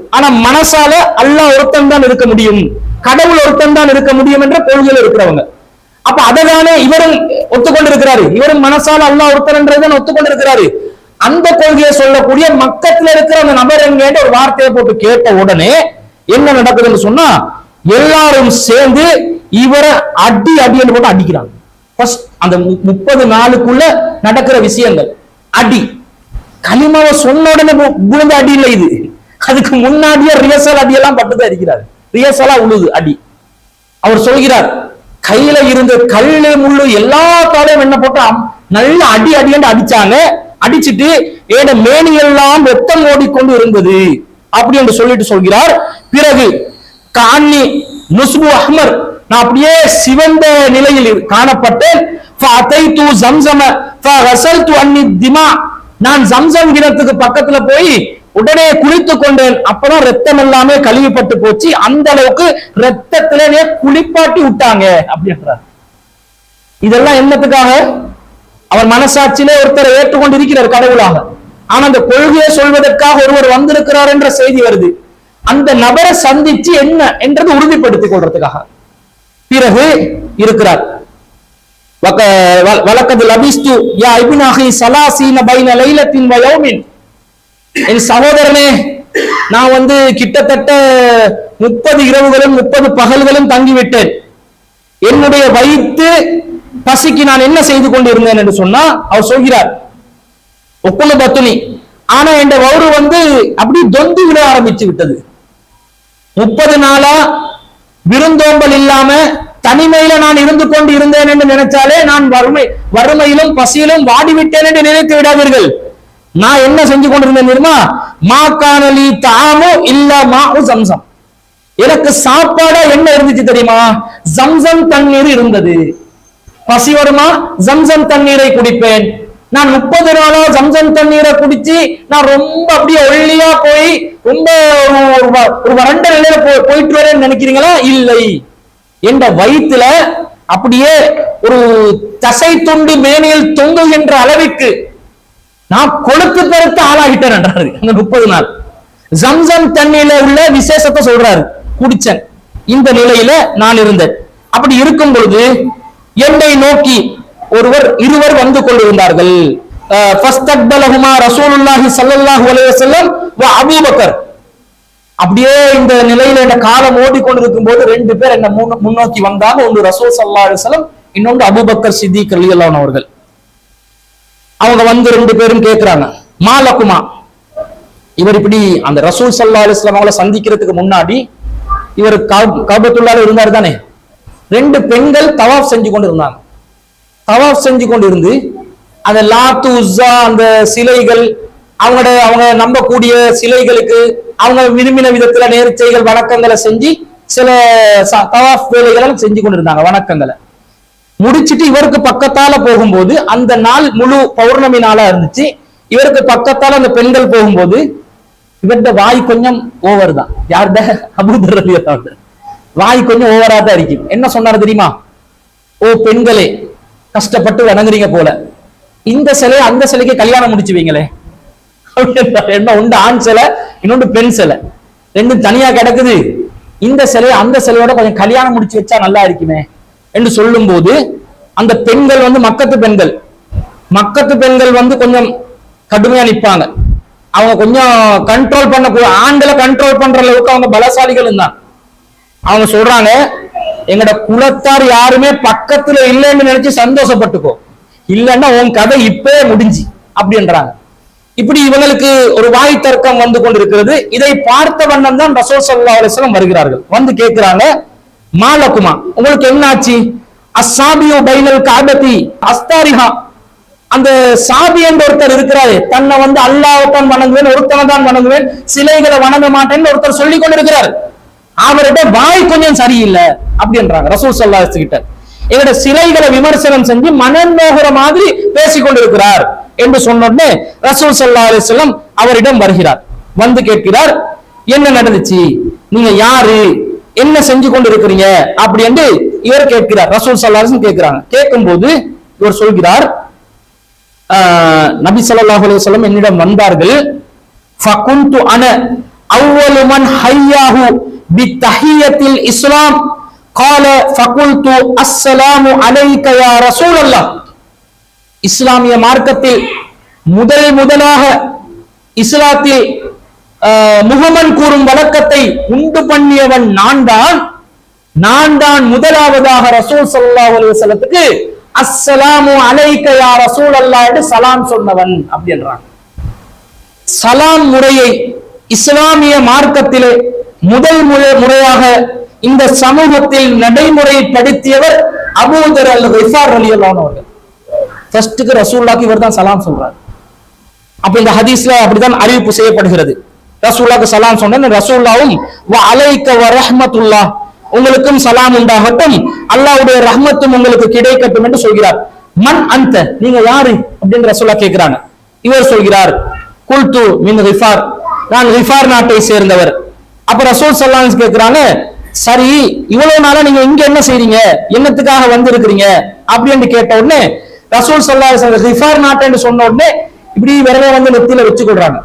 S1: ஆனா மனசால அல்லாஹ் ஒருத்தன் தான் இருக்க முடியும் கடவுள் ஒருத்தன் தான் இருக்க முடியும் என்ற கொள்கையில் இருக்கிறவங்க அப்ப அததானே இவரும் ஒத்துக்கொண்டிருக்கிறாரு இவரும் மனசால அல்லாஹ் ஒருத்தன் ஒத்துக்கொண்டிருக்கிறாரு அந்த கொள்கையை சொல்லக்கூடிய மக்கத்துல இருக்கிற அந்த நபர் என்கின்ற ஒரு வார்த்தையை போட்டு கேட்ட உடனே என்ன நடக்குதுன்னு சொன்னா எல்லாரும் சேர்ந்து இவரை அடி அடி என்று போட்டு அடிக்கிறாங்க First அந்த மு- முப்பது நாளுக்குள்ள நடக்கிற விஷயங்கள் அடி களிமாவை சொன்ன உடனே வு- விழுந்த அடி இல்லை இது அதுக்கு முன்னாடியே ரிஹர்சல் அடியெல்லாம் பட்டுதான் இருக்கிறார் ரிஹர்சலா உழுது அடி அவர் சொல்கிறார் கையில இருந்த கல்லு முள்ளு எல்லா காலையும் என்ன போட்டு அம்- நல்ல அடி அடின்னு அடிச்சாங்க அடிச்சிட்டு ஏட மேனி எல்லாம் ரத்தம் ஓடிக்கொண்டு இருந்தது அப்படி என்று சொல்லிட்டு சொல்கிறார் பிறகு காணி நுஸ்பு அஹ்மர் நான் அப்படியே சிவந்த நிலையில் இரு- காணப்பட்டேன் ஃபஅதைத்து ஜம்ஸம ஃபகஸல்து அன்னி திமா நான் ஜம்சம் கிணத்துக்கு பக்கத்துல போய் உடனே குளித்துக் கொண்டேன் அப்பதான் ரத்தம் எல்லாமே கழுவிப்பட்டு போச்சு அந்த அளவுக்கு ரத்தத்திலே குளிப்பாட்டி விட்டாங்க அப்படின்றார் இதெல்லாம் என்னத்துக்காக அவர் மனசாட்சியிலே ஒருத்தரை ஏற்றுக்கொண்டு இருக்கிறார் கடவுளாக ஆனா அந்த கொள்கையை சொல்வதற்காக ஒருவர் வந்திருக்கிறார் என்ற செய்தி வருது அந்த நபரை சந்திச்சு என்ன என்றது உறுதிப்படுத்திக் கொள்றதுக்காக பிறகு இருக்கிறார் வக- வ- வலக்கது லபிஸ்து யா இப்னாஹி சலாசீன பைன லைலத்தின் வ யௌமின் என் சகோதரனே நான் வந்து கிட்டத்தட்ட முப்பது இரவுகளும் முப்பது பகல்களும் தங்கிவிட்டேன் என்னுடைய வயிற்று பசிக்கு நான் என்ன செய்து கொண்டிருந்தேன் என்று சொன்னா அவர் சொல்கிறார் ஒப்புணு பத்துனி ஆனா என் வவுறு வந்து அப்படி தொந்து விட ஆரம்பிச்சு விட்டது முப்பது நாளா விருந்தோம்பல் இல்லாம தனிமையில நான் இருந்து கொண்டு இருந்தேன் என்று நினைச்சாலே நான் வறுமை வறுமையிலும் பசியிலும் வாடிவிட்டேன் என்று நினைத்து விடாதீர்கள் நான் என்ன செஞ்சு கொண்டிருந்தேன் தெரியுமா மா காணலி தாமோ இல்ல மா சம்சம் எனக்கு சாப்பாடா என்ன இருந்துச்சு தெரியுமா ஜம்சம் தண்ணீர் இருந்தது பசி வருமா ஜம்சம் தண்ணீரை குடிப்பேன் நான் முப்பது நாளா ஜம்சம் தண்ணீரை குடிச்சு நான் ரொம்ப அப்படியே ஒல்லியா போய் ரொம்ப ஒரு- ஒரு வ- ஒரு வறண்ட நிலையில போ- போயிட்டு வரேன்னு நினைக்கிறீங்களா இல்லை என்ற வயித்துல அப்படியே ஒரு தசை துண்டு மேனியில் தொங்குகின்ற அளவிற்கு நான் கொழுத்து பெருத்து ஆளாகிட்டேன் என்றாரு அந்த முப்பது நாள் ஜம்சம் தண்ணியில உள்ள விசேஷத்தை சொல்றாரு குடிச்சேன் இந்த நிலையில நான் இருந்தேன் அப்படி இருக்கும் பொழுது என்னை நோக்கி ஒருவர் இருவர் வந்து கொண்டிருந்தார்கள் அஹ், ஃபஸ்தக்பலஹுமா ரசூலுல்லாஹி ஸல்லல்லாஹு அலைஹி வஸல்லம் வ அபூபக்கர் அப்படியே இந்த நிலையில என்ன காலம் ஓடிக்கொண்டிருக்கும் போது ரெண்டு பேர் என்ன முன்ன- முன்னோக்கி வந்தாங்க ஒன்று ரசூல் ஸல்லல்லாஹு அலைஹி வஸல்லம் இன்னொன்று அபூபக்கர் சித்திக் ரலியல்லாஹு அவர்கள் அவங்க வந்து ரெண்டு பேரும் கேக்குறாங்க மாலகுமா இவர் இப்படி அந்த ரசூல் சல்லா அலிஸ்லாம் அவங்கள சந்திக்கிறதுக்கு முன்னாடி இவர் காபத்துள்ளால இருந்தார் தானே ரெண்டு பெண்கள் தவாப் செஞ்சு கொண்டு இருந்தாங்க தவாப் செஞ்சு கொண்டு இருந்து அந்த லாத்து உஸ்ஸா அந்த சிலைகள் அவங்களோட அவங்க நம்பக்கூடிய சிலைகளுக்கு அவங்க விரும்பின விதத்துல நேர்ச்சைகள் வணக்கங்களை செஞ்சு சில ச- தவாஃப் வேலைகளை செஞ்சு கொண்டிருந்தாங்க வணக்கங்களை முடிச்சிட்டு இவருக்கு பக்கத்தால போகும்போது அந்த நாள் முழு பௌர்ணமி நாளா இருந்துச்சு இவருக்கு பக்கத்தால அந்த பெண்கள் போகும்போது இவர்ட வாய் கொஞ்சம் ஓவர் தான் யார்ட அபூதர் ரலியல்லாஹு வாய் கொஞ்சம் ஓவரா தான் இருக்கும் என்ன சொன்னாரு தெரியுமா ஓ பெண்களே கஷ்டப்பட்டு வணங்குறீங்க போல இந்த சிலை அந்த சிலைக்கு கல்யாணம் முடிச்சு வைங்களே அப்படின்றாரு. என்ன ஒன்று ஆண் சிலை இன்னொன்று பெண் சிலை ரெண்டும் தனியா கிடக்குது இந்த சிலை அந்த சிலையோட கொஞ்சம் கல்யாணம் முடிச்சு வச்சா நல்லா இருக்குமே என்று சொல்லும்போது அந்த பெண்கள் வந்து மக்கத்து பெண்கள் மக்கத்து பெண்கள் வந்து கொஞ்சம் கடுமையா நிப்பாங்க அவங்க கொஞ்சம் கண்ட்ரோல் பண்ண ஆண்களை கண்ட்ரோல் பண்ற அளவுக்கு அவங்க பலசாலிகள் தான் அவங்க சொல்றாங்க எங்கட குலத்தார் யாருமே பக்கத்துல இல்லைன்னு நினைச்சு சந்தோஷப்பட்டுக்கோ இல்லைன்னா உன் கதை இப்பவே முடிஞ்சு அப்படின்றாங்க இப்படி இவங்களுக்கு ஒரு வாய் தர்க்கம் வந்து கொண்டிருக்கிறது இதை பார்த்த வண்ணம் தான் ரசூல் ஸல்லல்லாஹு அலைஹி வஸல்லம் வருகிறார்கள் வந்து கேட்கிறாங்க மாலகுமா உங்களுக்கு என்னாச்சு அஸ்ஸாபியு பைனல் காபதி அஸ்தாரிஹா அந்த சாபி என்ற ஒருத்தர் இருக்கிறாரு தன்னை வந்து அல்லாஹ்தான் வணங்குவேன் ஒருத்தனை தான் வணங்குவேன் சிலைகளை வணங்க மாட்டேன்னு ஒருத்தர் சொல்லி கொண்டிருக்கிறார் அவர்கிட்ட வாய் கொஞ்சம் சரியில்லை அப்படின்றாங்க ரசூல் ஸல்லல்லாஹு அலைஹி கிட்ட எங்களோட சிலைகளை விமர்சனம் செஞ்சு மனம் நோகிற மாதிரி பேசிக் கொண்டிருக்கிறார் என்று சொன்ன உடனே ரசூல் ஸல்லல்லாஹு அலைஹி வஸல்லம் அவரிடம் வருகிறார் வந்து கேட்கிறார் என்ன நடந்துச்சு நீங்க யாரு என்ன செஞ்சு கொண்டிருக்கிறீங்க அப்படி என்று இவர் கேட்கிறார் ரசூல் ஸல்லல்லாஹு அலைஹி வஸல்லம் கேட்கிறாங்க கேட்கும்போது இவர் சொல்கிறார் ஆஹ், நபி ஸல்லல்லாஹு அலைஹி வஸல்லம் என்னிடம் வந்தார்கள் ஃபகுந்து அன அவ்வளு மன் ஹையாஹு பித்தஹியத்தில் இஸ்லாம் قال فقلت السلام عليك يا رسول الله இஸ்லாமிய மார்க்கத்தில் முதல் முதலாக இஸ்லாத்தில் ஆஹ், முகமன் கூறும் வழக்கத்தை உண்டு பண்ணியவன் நான் தான் நான் தான் முதலாவதாக ரசூல் ஸல்லல்லாஹு அலைஹி வஸல்லத்துக்கு அஸ்ஸலாமு அலைக்க யா ரசூல் என்று சலாம் சொன்னவன் அப்படின்றான் சலாம் முறையை இஸ்லாமிய மார்க்கத்திலே முதல் முறை- முறையாக இந்த சமூகத்தில் நடைமுறைப்படுத்தியவர் அபூதர் அல் ரிஃபார் ரலியல்லாஹு அவர்கள் ஃபர்ஸ்ட்டுக்கு ரசூல்லாக்கு இவர் தான் சலாம் சொல்றார் அப்ப இந்த ஹதீஸ்ல அப்படிதான் அறிவிப்பு செய்யப்படுகிறது ரசூல்லாக்கு சலாம் சொன்ன ரசூல்லாவும் வ அலைக்க வ ரஹ்மத்துல்லாஹ் உங்களுக்கும் சலாம் உண்டாகட்டும் அல்லாஹ்வுடைய ரஹ்மத்தும் உங்களுக்கு கிடைக்கட்டும் என்று சொல்கிறார் மன் அந்த நீங்க யாரு அப்படின்னு ரசூல்லா கேட்கிறாங்க இவர் சொல்கிறார் குல்து மின் ரிஃபார் நான் ரிஃபார் நாட்டை சேர்ந்தவர் அப்ப ரசூல் சல்லாஸ் கேட்கிறாங்க சரி இவ்வளவு நாளா நீங்க இங்க என்ன செய்றீங்க என்னத்துக்காக வந்திருக்கிறீங்க அப்படின்னு கேட்ட உடனே ரசூல் சல்லாஸ் ரிஃபார் நாட்டை சொன்ன உடனே இப்படி விரலை வந்து நெத்தியில வச்சு கொள்றாங்க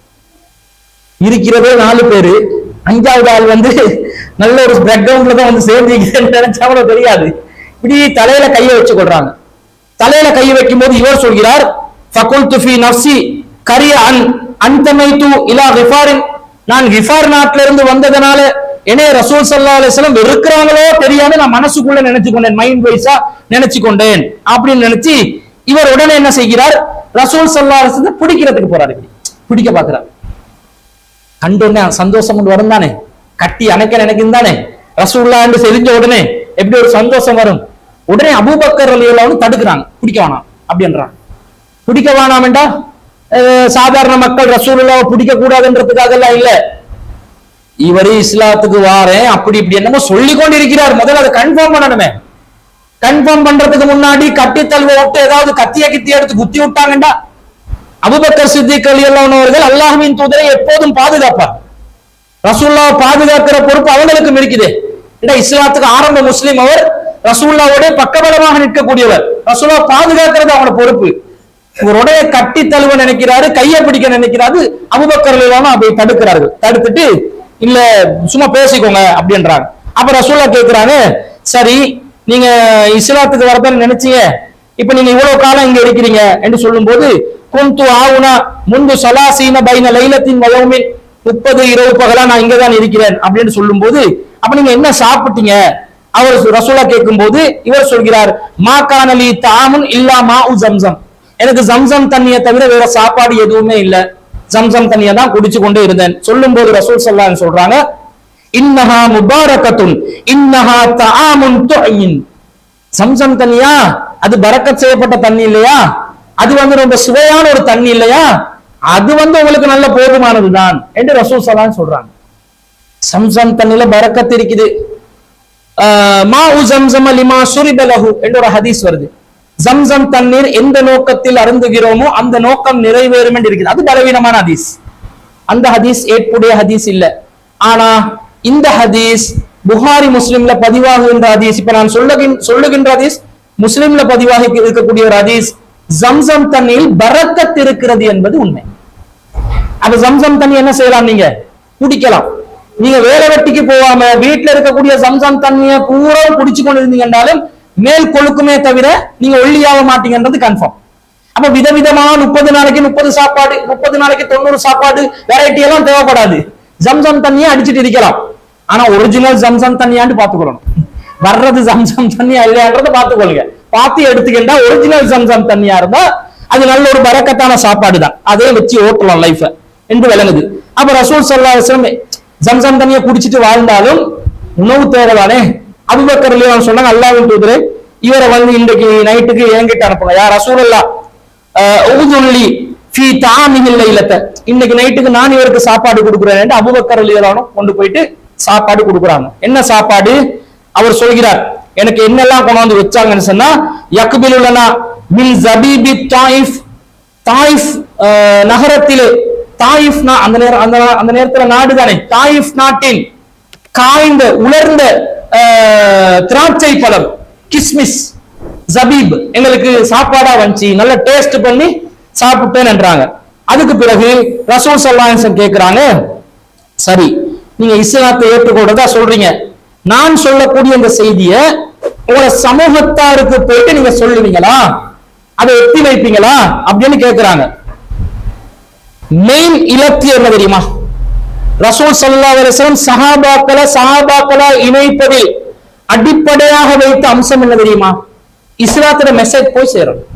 S1: இருக்கிறதே நாலு பேரு அஞ்சாவது ஆள் வந்து நல்ல ஒரு பேக்ரவுண்ட்ல தான் வந்து சேர்ந்திருக்கிறேன்னு நினைச்சா கூட தெரியாது இப்படி தலையில கையை வச்சு கொள்றாங்க தலையில கை வைக்கும் போது இவர் சொல்கிறார் ஃபகுல்து ஃபீ நஃப்ஸி கரிய அன் அன்தமைத்து இலா கிஃபாரின் நான் கிஃபார் நாட்டில இருந்து வந்ததனால என்னைய ரசூல் ஸல்லல்லாஹு அலைஹி வஸல்லம் வெறுக்கிறாங்களோ தெரியாம நான் மனசுக்குள்ள நினைச்சு கொண்டேன் மைண்ட் வைஸா நினைச்சு கொண்டேன் அப்படின்னு நினைச்சு இவர் உடனே என்ன செய்கிறார் ரசூல் ஸல்லல்லாஹு அலைஹி வஸல்லம் பிடிக்கிறதுக்கு போறாரு இப்படி பிடிக்க பாக்குறார் கண்டோடனே சந்தோஷம் கொண்டு வரும் தானே கட்டி அணைக்க நினைக்கும் தானே ரசூல்லா என்று தெரிஞ்ச உடனே எப்படி ஒரு சந்தோஷம் வரும் உடனே அபூபக்கர் அலியல்லாவும் தடுக்கிறாங்க பிடிக்க வேணாம் அப்படின்றாங்க பிடிக்க வேணாம்டா சாதாரண மக்கள் ரசூலுல்லாவை பிடிக்க கூடாதுன்றதுக்காக எல்லாம் இல்ல இவரு இஸ்லாத்துக்கு வாரேன் அப்படி இப்படி என்னமோ சொல்லி கொண்டிருக்கிறார் முதல்ல அதை கன்ஃபார்ம் பண்ணணுமே கன்ஃபார்ம் பண்றதுக்கு முன்னாடி கட்டி தழுவ விட்டு ஏதாவது கத்திய கித்திய எடுத்து குத்தி விட்டாங்கடா அபுபக்கர் சித்திக் அலியல்லாஹு அவர்கள் அல்லாஹ்வின் தூதரை எப்போதும் பாதுகாப்பார் ரசூல்லாவை பாதுகாக்கிற பொறுப்பு அவங்களுக்கும் இருக்குது ஏன்னா இஸ்லாத்துக்கு ஆரம்ப முஸ்லிம் அவர் ரசூல்லாவோட பக்கபலமாக நிற்கக்கூடியவர் ரசூல்லா பாதுகாக்கிறது அவங்களோட பொறுப்பு இவருடைய கட்டி தழுவ நினைக்கிறாரு கையை பிடிக்க நினைக்கிறாரு அபுபக்கர் அலியல்லாஹு அப்படி தடுக்கிறார்கள் தடுத்துட்டு இல்ல சும்மா பேசிக்கோங்க அப்படின்றாங்க அப்ப ரசூல்லா கேக்குறாங்க சரி நீங்க இஸ்லாத்துக்கு வரதான் நினைச்சீங்க இப்ப நீங்க இவ்வளவு காலம் இங்க இருக்கிறீங்க என்று சொல்லும்போது குந்து ஆவுனா முன்பு சலாசீன பைன லைலத்தின் வயோமின் முப்பது இரவு பகலா நான் இங்க தான் இருக்கிறேன் அப்படின்னு சொல்லும்போது அப்ப நீங்க என்ன சாப்பிட்டீங்க அவர் சு- ரசூலா கேட்கும்போது இவர் சொல்கிறார் மா கானலி தாமுன் இல்லா மா உ ஜம்சம் எனக்கு ஜம்சம் தண்ணியை தவிர வேற சாப்பாடு எதுவுமே இல்ல ஜம்சம் தண்ணியை தான் குடிச்சு கொண்டே இருந்தேன் சொல்லும்போது ரசூல் ஸல்லல்லாஹு சொல்றாங்க இன்னஹா முபாரகத்துன் இன்னஹா தஆமுன் துயின் சம்சம் தண்ணியா அது பரக்கத் செய்யப்பட்ட தண்ணி இல்லையா அது வந்து ரொம்ப சுவையான ஒரு தண்ணி இல்லையா அது வந்து உங்களுக்கு நல்ல போதுமானதுதான் என்று ரசூல் சலான் சொல்றாங்க சம்சம் தண்ணியில பரக்கத் இருக்குது ஆஹ் மா உ ஜம்சம் லிமா சுரிபலஹு என்ற ஒரு ஹதீஸ் வருது ஜம்சம் தண்ணீர் எந்த நோக்கத்தில் அருந்துகிறோமோ அந்த நோக்கம் நிறைவேறும் என்று இருக்குது அது பலவீனமான ஹதீஸ் அந்த ஹதீஸ் ஏற்புடைய ஹதீஸ் இல்ல ஆனா இந்த ஹதீஸ் புகாரி முஸ்லிம்ல பதிவாகுகின்ற ஹதீஸ் இப்ப நான் சொல்லுகின் சொல்லுகின்ற ஹதீஸ் முஸ்லிம்ல பதிவாகி இருக்கக்கூடிய ஒரு ஹதீஸ் ஜம்சம் தண்ணியில் பரக்கத் இருக்கிறது என்பது உண்மை அப்ப ஜம்சம் தண்ணி என்ன செய்யலாம் நீங்க குடிக்கலாம் நீங்க வேலை வெட்டிக்கு போகாம வீட்டுல இருக்கக்கூடிய ஜம்சம் தண்ணியை பூரா குடிச்சு கொண்டு இருந்தீங்கன்னாலும் மேல் கொழுக்குமே தவிர நீங்க ஒல்லியாக மாட்டீங்கன்றது கன்ஃபார்ம் அப்ப விதவிதமா முப்பது நாளைக்கு முப்பது சாப்பாடு முப்பது நாளைக்கு தொண்ணூறு சாப்பாடு வெரைட்டி எல்லாம் தேவைப்படாது ஜம்சம் தண்ணியை அடிச்சிட்டு இருக்கலாம் ஆனா ஒரிஜினல் ஜம்சம் தண்ணியாண்டு பாத்துக்கணும் வர்றது ஜம்சம் தண்ணியா இல்லையான்றத பாத்துக்கொள்ளுங்க பார்த்து எடுத்துக்கிட்டா ஒரிஜினல் ஜம்சம் தண்ணியா இருந்தா அது நல்ல ஒரு பரக்கத்தான சாப்பாடு தான் அதே வச்சு ஓட்டலாம் லைஃப என்று விளங்குது அப்ப ரசூல் சல்லா ஜம்சம் தண்ணியை குடிச்சிட்டு வாழ்ந்தாலும் உணவு தேவைதானே அபுபக்கர் அலியான் சொன்னாங்க அல்லாவின் தூதரே இவரை வந்து இன்றைக்கு நைட்டுக்கு என்கிட்ட அனுப்புங்க யார் ரசூல் அல்லா உதுல்லி ஃபி தாமிஹில் லைலத்த இன்னைக்கு நைட்டுக்கு நான் இவருக்கு சாப்பாடு கொடுக்குறேன் அபுபக்கர் அலியலானும் கொண்டு போயிட்டு சாப்பாடு கொடுக்குறாங்க என்ன சாப்பாடு அவர் சொல்கிறார் எனக்கு என்னெல்லாம் கொண்டாந்து வச்சாங்கன்னு சொன்னா யக்பிலுலனா மின் ஜபீபி தாயிஃப் தாயிஃப் அஹ், நகரத்திலே தாயிஃப் நா- அந்த நேரம் அந்த நா- அந்த நேரத்துல நாடு தானே தாயிஃப் நாட்டின் காய்ந்த உலர்ந்த அஹ், திராட்சை பழம் கிஸ்மிஸ் ஜபீப் எங்களுக்கு சாப்பாடா வந்துச்சு நல்ல டேஸ்ட் பண்ணி சாப்பிட்டேன் என்றாங்க அதுக்கு பிறகு ரசூல் சல்லாஹன் கேக்குறாங்க சரி நீங்க இஸ்லாத்தை ஏற்றுக்கொள்றதா சொல்றீங்க நான் சொல்லக்கூடிய இந்த செய்தியை உங்களோட சமூகத்தாருக்கு போயிட்டு நீங்க சொல்லுவீங்களா அதை எத்தி வைப்பீங்களா அப்படின்னு கேக்குறாங்க மெயின் இலக்கு என்ன தெரியுமா ரசூல் ஸல்லல்லாஹு அலைஹி வஸல்லம் சஹாபாக்களை சஹாபாக்களா இணைப்பதில் அடிப்படையாக வைத்த அம்சம் என்ன தெரியுமா இஸ்லாத்தோட மெசேஜ் போய் சேரணும்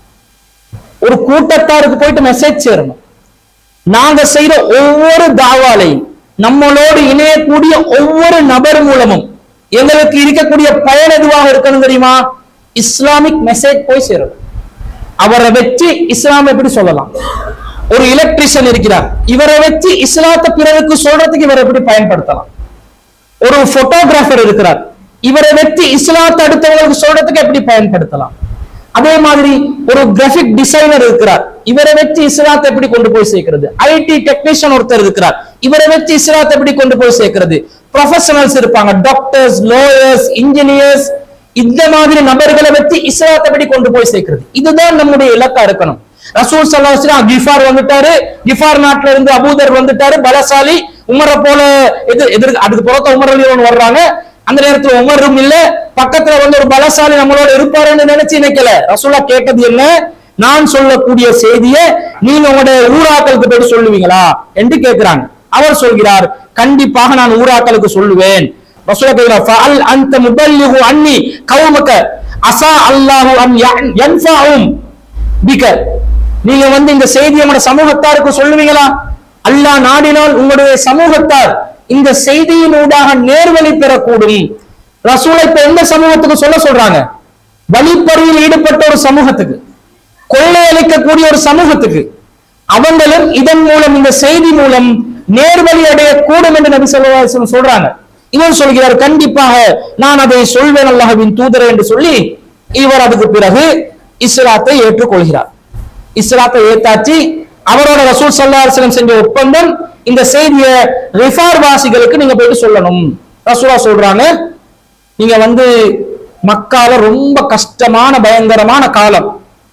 S1: ஒரு கூட்டத்தாருக்கு போயிட்டு மெசேஜ் சேரணும் நாங்க செய்யற ஒவ்வொரு தாவாலையும் நம்மளோடு இணையக்கூடிய ஒவ்வொரு நபர் மூலமும் எங்களுக்கு இருக்கக்கூடிய பயன் எதுவாக இருக்கணும் தெரியுமா இஸ்லாமிக் மெசேஜ் போய் சேரணும் அவரை வச்சு இஸ்லாம் எப்படி சொல்லலாம் ஒரு எலக்ட்ரிஷியன் இருக்கிறார் இவரை வச்சு இஸ்லாத்தை பிறருக்கு சொல்றதுக்கு இவரை எப்படி பயன்படுத்தலாம் ஒரு போட்டோகிராஃபர் இருக்கிறார் இவரை வச்சு இஸ்லாத்தை அடுத்தவங்களுக்கு சொல்றதுக்கு எப்படி பயன்படுத்தலாம் அதே மாதிரி ஒரு கிராபிக் டிசைனர் இருக்கிறார் இவரை வச்சு இஸ்லாத்தை எப்படி கொண்டு போய் சேர்க்கிறது ஐடி டெக்னீஷியன் ஒருத்தர் இருக்கிறார் இவரை வச்சு இஸ்லாத்தை எப்படி கொண்டு போய் சேர்க்கிறது ப்ரொஃபஷனல்ஸ் இருப்பாங்க டாக்டர்ஸ் லோயர்ஸ் இன்ஜினியர்ஸ் இந்த மாதிரி நபர்களை வச்சு இஸ்லாத்தை எப்படி கொண்டு போய் சேர்க்கிறது இதுதான் நம்முடைய இலக்கா இருக்கணும் ரசூல் சல்லா வஸ்லாம் கிஃபார் வந்துட்டாரு கிஃபார் நாட்டுல இருந்து அபூதர் வந்துட்டாரு பலசாலி உமரை போல எதிர் எதிர் அதுக்கு புறத்த உமர் அலி வர்றாங்க அந்த நேரத்துல உமரும் இல்ல பக்கத்துல வந்து ஒரு பலசாலி நம்மளோட இருப்பாருன்னு நினைச்சு நினைக்கல ரசூலா கேட்டது என்ன நான் சொல்லக்கூடிய செய்தியை நீங்க உங்களுடைய ஊராக்களுக்கு போயிட்டு சொல்லுவீங்களா என்று கேட்கிறாங்க அவர் சொல்கிறார் கண்டிப்பாக நான் ஊராக்களுக்கு சொல்லுவேன் ரசூலா கேட்கிறார் ஃபஅல் அன்த முபல்லிகு அன்னி கௌமக அஸா அல்லாஹு அன் யன்- யன்ஃபஅஹும் பிக நீங்க வந்து இந்த செய்தியை நம்முடைய சமூகத்தாருக்கு சொல்லுவீங்களா அல்லாஹ் நாடினால் உங்களுடைய சமூகத்தார் இந்த செய்தியின் ஊடாக நேர்வழி பெறக்கூடும் ரசூலை இப்ப எந்த சமூகத்துக்கு சொல்ல சொல்றாங்க வழிப்பறியில் ஈடுபட்ட ஒரு சமூகத்துக்கு கொள்ளையளிக்கக்கூடிய ஒரு சமூகத்துக்கு அவங்களும் இதன் மூலம் இந்த செய்தி மூலம் நேர்வழி அடையக்கூடும் என்று நபி ஸல்லல்லாஹு அலைஹி வஸல்லம் சொல்றாங்க இவர் சொல்கிறார் கண்டிப்பாக நான் அதை சொல்வேன் அல்லாஹ்வின் தூதரே என்று சொல்லி இவர் அதுக்கு பிறகு இஸ்லாத்தை ஏற்றுக்கொள்கிறார் இஸ்லாத்தை ஏத்தாச்சு அவரோட ரசூல் ஸல்லல்லாஹு அலைஹி வஸல்லம் செஞ்ச ஒப்பந்தம் இந்த செய்தியை ரிஃபார் வாசிகளுக்கு நீங்க போயிட்டு சொல்லணும் ரசூலா சொல்றாங்க நீங்க வந்து மக்கால ரொம்ப கஷ்டமான பயங்கரமான காலம்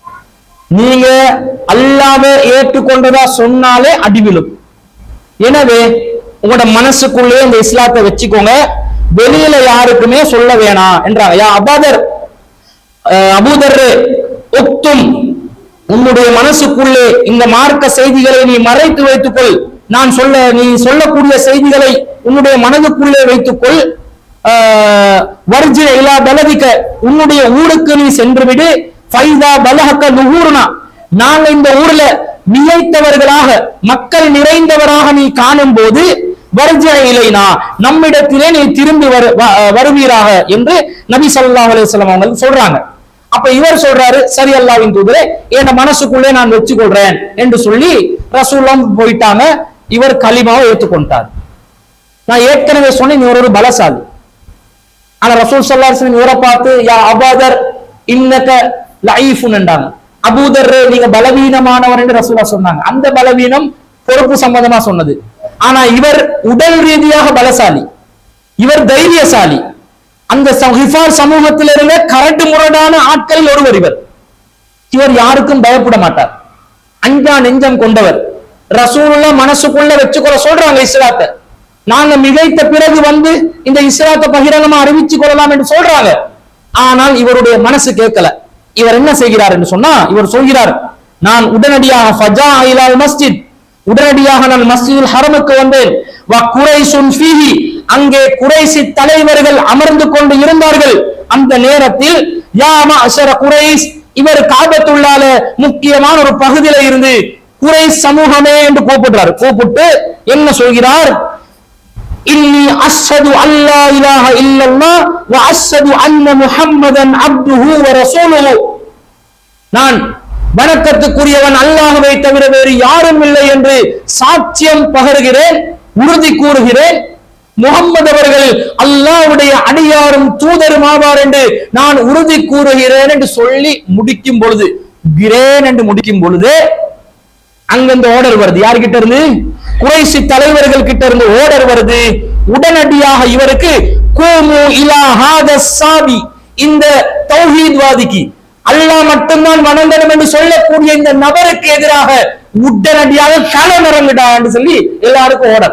S1: நீங்க அல்லாவே ஏற்றுக்கொண்டதா சொன்னாலே அடி விழும் எனவே உங்களோட மனசுக்குள்ளே இந்த இஸ்லாத்தை வச்சுக்கோங்க வெளியில யாருக்குமே சொல்ல வேணாம் என்றாங்க யா அபாதர் அஹ் அபூதர் ஒத்தும் உன்னுடைய மனசுக்குள்ளே இந்த மார்க்க செய்திகளை நீ மறைத்து வைத்துக்கொள் நான் சொல்ல நீ சொல்லக்கூடிய செய்திகளை உன்னுடைய மனதுக்குள்ளே வைத்துக்கொள் ஆஹ் வர்ஜி இலா பலதிக்க உன்னுடைய ஊருக்கு நீ சென்று விடு ஃபைதா பலஹக்க நுகூர்னா நாங்க இந்த ஊர்ல நிலைத்தவர்களாக மக்கள் நிறைந்தவராக நீ காணும் போது வர்ஜ இலைனா நம்மிடத்திலே நீ திரும்பி வரு- வ- வருவீராக என்று நபி ஸல்லல்லாஹு அலைஹி வஸல்லம் அவங்க சொல்றாங்க அப்ப இவர் சொல்றாரு சரி அல்லாவின் தூதரே என் மனசுக்குள்ளே நான் வச்சுக்கொள்றேன் என்று சொல்லி ரசூல்லாம் போயிட்டாங்க இவர் கலிமாவை ஏற்றுக்கொண்டார் நான் ஏற்கனவே சொன்னேன் இவர் ஒரு பலசாலி ஆனா ரசூல் ஸல்லல்லாஹு அலைஹி வஸல்லம் இவரை பார்த்து யா அபாதர் இன்னக லைஃபுன் என்றாங்க அபூதர் நீங்க பலவீனமானவர் என்று ரசூலா சொன்னாங்க அந்த பலவீனம் பொறுப்பு சம்பந்தமா சொன்னது ஆனா இவர் உடல் ரீதியாக பலசாலி இவர் தைரியசாலி அந்த ச- ஹிஃபார் சமூகத்தில் இருந்த கரட்டு முரடான ஆட்களில் ஒருவர் இவர் இவர் யாருக்கும் பயப்பட மாட்டார் அஞ்சா நெஞ்சம் கொண்டவர் ரசூலுல்லா மனசுக்குள்ள வச்சுக்கொள்ள சொல்றாங்க இஸ்லாத்தை நாங்க மிகைத்த பிறகு வந்து இந்த இஸ்லாத்தை பகிரங்கமா அறிவிச்சு கொள்ளலாம் என்று சொல்றாங்க ஆனால் இவருடைய மனசு கேட்கல இவர் என்ன செய்கிறார் என்று சொன்னா இவர் சொல்கிறார் நான் உடனடியாக ஃபஜா இலால் மஸ்ஜித் உடனடியாக நான் மஸ்ஜிதுல் ஹரமுக்கு வந்தேன் வ குறைசுன் ஃபீஹி அங்கே குறைசி தலைவர்கள் அமர்ந்து கொண்டு இருந்தார்கள் அந்த நேரத்தில் யா மஅஷர குறைஸ் இவர் காபத்துள்ளால முக்கியமான ஒரு பகுதியில இருந்து குறைஸ் சமூகமே என்று கூப்பிடுறாரு கூப்பிட்டு என்ன சொல்கிறார் இன்னி அஷ்ஹது அல்லா இலாஹ இல்லல்லாஹ் வ அஷ்ஹது அன்ன முஹம்மதன் அப்துஹு வ ரசூலுஹு நான் வணக்கத்துக்குரியவன் அல்லாஹ்வை தவிர வேறு யாரும் இல்லை என்று சாட்சியம் பகருகிறேன் உறுதி கூறுகிறேன் முகம்மது அவர்கள் அல்லாஹ்வுடைய அடியாரும் தூதரும் ஆவார் என்று நான் உறுதி கூறுகிறேன் என்று சொல்லி முடிக்கும் பொழுது கிரேன் என்று முடிக்கும் பொழுது அங்க இந்த ஆர்டர் வருது யார்கிட்ட இருந்து குறைசி தலைவர்கள் கிட்ட இருந்து ஆர்டர் வருது உடனடியாக இவருக்கு கூமு இலா ஹாத சாபி இந்த தௌஹீத்வாதிக்கு அல்லாஹ் மட்டும்தான் வணங்கணும் என்று சொல்லக்கூடிய இந்த நபருக்கு எதிராக உடனடியாக களமிறங்குடா என்று சொல்லி எல்லாருக்கும் ஆர்டர்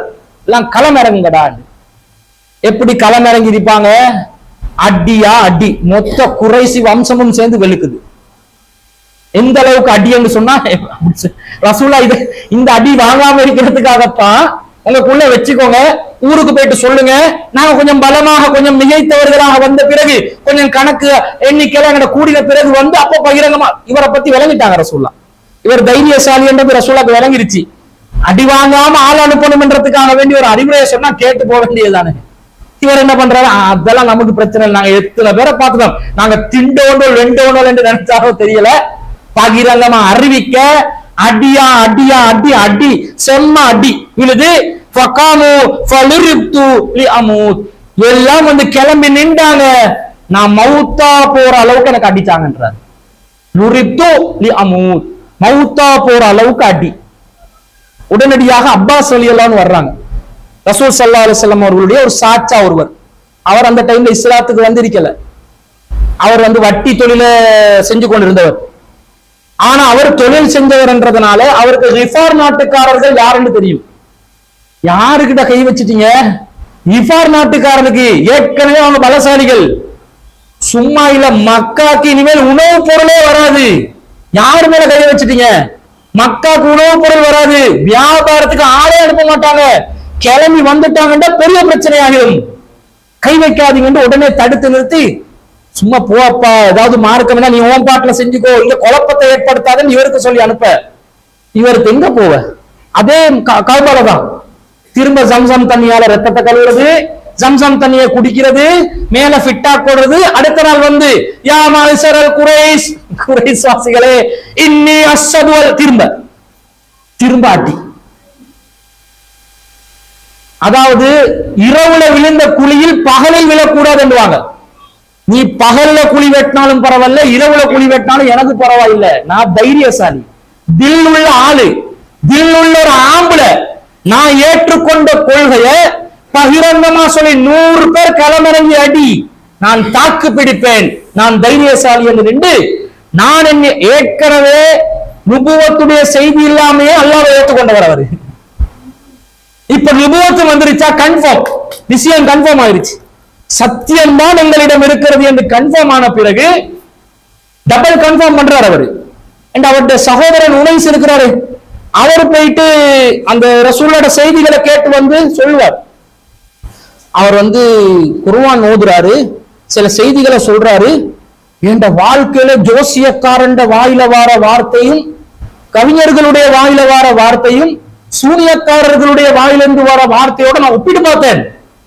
S1: எல்லாம் களம் இறங்குங்கடா எப்படி களம் இறங்கி இருப்பாங்க அடியா அடி மொத்த குறைசி வம்சமும் சேர்ந்து வெளுக்குது எந்த அளவுக்கு அடி என்று சொன்னா ரசூலா இது இந்த அடி வாங்காம இருக்கிறதுக்காகத்தான் உங்களுக்குள்ள வச்சுக்கோங்க ஊருக்கு போயிட்டு சொல்லுங்க நாங்க கொஞ்சம் பலமாக கொஞ்சம் மிகைத்தவர்களாக வந்த பிறகு கொஞ்சம் கணக்கு எண்ணிக்கையில எங்கட கூடின பிறகு வந்து அப்போ பகிரங்கமா இவரை பத்தி விளங்கிட்டாங்க ரசூல்லா இவர் தைரியசாலி என்றது ரசூலாக்கு விளங்கிருச்சு அடி வாங்காம ஆள் அனுப்பணும்ன்றதுக்காக வேண்டி ஒரு அறிவுரையை சொன்னா கேட்டு போக வேண்டியதுதானே இவர் என்ன பண்றாரு "ஆ, அதெல்லாம் நமக்கு பிரச்சனை இல்லை நாங்க எத்தனை பேரை பார்த்துட்டோம் நாங்க திண்டோண்டோ ரெண்டோண்டோ என்று நினைச்சாரோ தெரியல பகிரங்கமா அறிவிக்க அடியா அடியா அடி அடி செம்ம அடி விழுது ஃபகாமு ஃபலுரிப்து லிஅமூத் எல்லாம் வந்து கிளம்பி நின்றாங்க நான் மௌத்தா போற அளவுக்கு எனக்கு அடிச்சாங்கன்றார் நுரிப்து லிஅமூத் மௌத்தா போற அளவுக்கு அடி உடனடியாக அப்பாஸ் அலியல்லான்னு வர்றாங்க ரசூல் சல்லா அலிஸ்லாம் அவர்களுடைய ஒரு சாச்சா ஒருவர் அவர் அந்த டைம்ல இஸ்லாத்துக்கு வந்திருக்கல அவர் வந்து வட்டி தொழில செஞ்சு கொண்டிருந்தவர் ஆனா அவர் தொழில் செஞ்சவர்ன்றதுனால அவருக்கு ரிஃபார் நாட்டுக்காரர்கள் யாருன்னு தெரியும் யாருக்கிட்ட கை வச்சிட்டீங்க ரிஃபார் நாட்டுக்காரனுக்கு ஏற்கனவே அவங்க பலசாலிகள் சும்மா இல்ல மக்காக்கு இனிமேல் உணவு பொருளே வராது யாரு மேல கை வச்சிட்டீங்க மக்காக்கு உணவு பொருள் வராது வியாபாரத்துக்கு ஆளே அனுப்ப மாட்டாங்க கிளம்பி வந்துட்டாங்கன்னா பெரிய பிரச்சனை ஆகிடும் கை வைக்காதீங்கன்னு உடனே தடுத்து நிறுத்தி சும்மா போப்பா ஏதாவது மார்க்கம்னா நீ ஓன் பாட்டுல செஞ்சுக்கோ இல்ல குழப்பத்தை ஏற்படுத்தாதன்னு இவருக்கு சொல்லி அனுப்ப இவருக்கு எங்க போவ அதே கவுபால தான் திரும்ப ஜம்சம் தண்ணியால ரத்தத்தை கழுவுறது ஜம்சம் தண்ணியை குடிக்கிறது மேல ஃபிட்டா போடுறது அடுத்த நாள் வந்து யா மாலிசரல் குறைஸ் குறைஸ் வாசிகளே இன்னி அசதுவல் திரும்ப திரும்ப அடி அதாவது இரவுல விழுந்த குழியில் பகலில் விழக்கூடாது என்றுவாங்க நீ பகல்ல குழி வெட்டினாலும் பரவாயில்ல இரவுல குழி வெட்டினாலும் எனக்கு பரவாயில்ல நான் தைரியசாலி தில் உள்ள ஆளு தில் உள்ள ஒரு ஆம்புல நான் ஏற்றுக்கொண்ட கொள்கைய பகிரங்கமா சொல்லி நூறு பேர் களமிறங்கி அடி நான் தாக்கு பிடிப்பேன் நான் தைரியசாலி என்று நின்று நான் என்ன ஏற்கனவே நுபுவத்துடைய செய்தி இல்லாமையே அல்லாவை ஏற்றுக்கொண்டவர் அவரு இப்ப நிபுவத்து வந்துருச்சா கன்ஃபார்ம் விஷயம் கன்ஃபார்ம் ஆயிருச்சு சத்தியம் தான் எங்களிடம் இருக்கிறது என்று கன்ஃபார்ம் ஆன பிறகு டபுள் கன்ஃபார்ம் பண்றாரு அவரு அண்ட் அவருடைய சகோதரன் உணைஸ் இருக்கிறாரு அவர் போயிட்டு அந்த ரசூலோட செய்திகளை கேட்டு வந்து சொல்லுவார் அவர் வந்து குருவான் ஓதுறாரு சில செய்திகளை சொல்றாரு என்ற வாழ்க்கையில ஜோசியக்காரண்ட வாயில வார வார்த்தையும் கவிஞர்களுடைய வாயில வார வார்த்தையும் சூனியக்காரர்களுடைய வாயிலிருந்து வர வார்த்தையோட நான் ஒப்பிட்டு பார்த்தேன்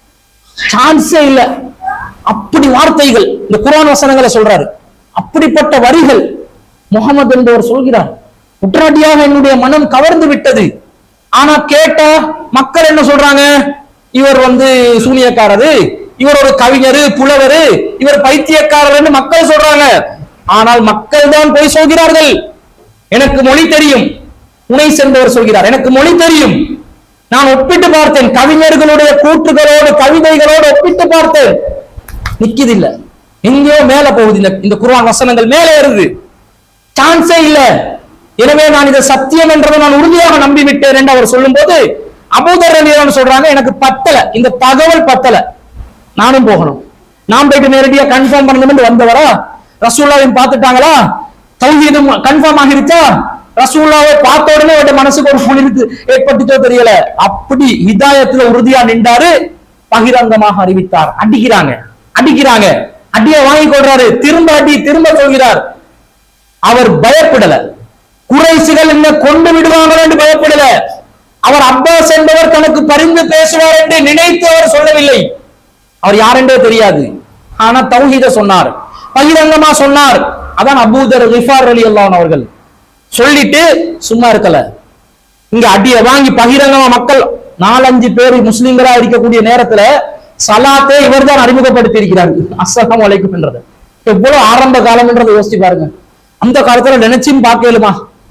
S1: சான்ஸே இல்ல அப்படி வார்த்தைகள் இந்த குர்ஆன் வசனங்களை சொல்றாரு அப்படிப்பட்ட வரிகள் முகமது என்பவர் சொல்கிறார் உடனடியாக என்னுடைய மனம் கவர்ந்து விட்டது ஆனா கேட்டா மக்கள் என்ன சொல்றாங்க இவர் வந்து சூனியக்காரரு இவர் ஒரு கவிஞரு புலவரு இவர் பைத்தியக்காரர் மக்கள் சொல்றாங்க ஆனால் மக்கள் தான் போய் சொல்கிறார்கள் எனக்கு மொழி தெரியும் உனை சென்றவர் சொல்கிறார் எனக்கு மொழி தெரியும் நான் ஒப்பிட்டு பார்த்தேன் கவிஞர்களுடைய கூற்றுகளோடு கவிதைகளோடு ஒப்பிட்டு பார்த்தேன் நிக்குது இல்ல எங்கேயோ மேல போகுது இந்த இந்த குர்ஆன் வசனங்கள் மேலே ஏறுது சான்ஸே இல்ல எனவே நான் இதை சத்தியம் என்றதை நான் உறுதியாக நம்பி விட்டேன் என்று அவர் சொல்லும்போது அபூதர் ரலியல்லாஹு சொல்றாங்க எனக்கு பத்தல இந்த தகவல் பத்தல நானும் போகணும் நான் போயிட்டு நேரடியா கன்ஃபார்ம் பண்ணணும் வந்தவரா ரசூல்லாவையும் பார்த்துட்டாங்களா தௌஹீதும் கன்ஃபார்ம் ஆகிருச்சா ரசூல்லாவை பார்த்த உடனே அவருடைய மனசுக்கு ஒரு குளிர்த்து ஏற்பட்டுச்சோ தெரியல அப்படி ஹிதாயத்துல உறுதியா நின்றாரு பகிரங்கமாக அறிவித்தார் அடிக்கிறாங்க அடிக்கிறாங்க அடியை வாங்கி கொள்றாரு திரும்ப அடி திரும்ப சொல்கிறார் அவர் பயப்படல குறைசிகள் என்ன கொண்டு விடுவாங்க என்று பயப்படல அவர் அப்பாஸ் என்பவர் தனக்கு பரிந்து பேசுவார் என்று நினைத்து அவர் சொல்லவில்லை அவர் யாரென்றே தெரியாது ஆனா தௌஹீத சொன்னார் பகிரங்கமா சொன்னார் அதான் அபூதர் ரிஃபார் அலி அல்லாஹ் அவர்கள் சொல்லிட்டு சும்மா இருக்கல இங்க அடிய வாங்கி பகிரங்கமா மக்கள் நாலஞ்சு பேர் முஸ்லிம்களா இருக்கக்கூடிய நேரத்துல சலாத்தை இவர் தான் அறிமுகப்படுத்தி இருக்கிறார் அஸ்ஸலாமு அலைக்கும் என்றது எவ்வளவு ஆரம்ப காலம்ன்றதை யோசிச்சு பாருங்க அந்த காலத்துல நினைச்சும் பார்க்கலுமா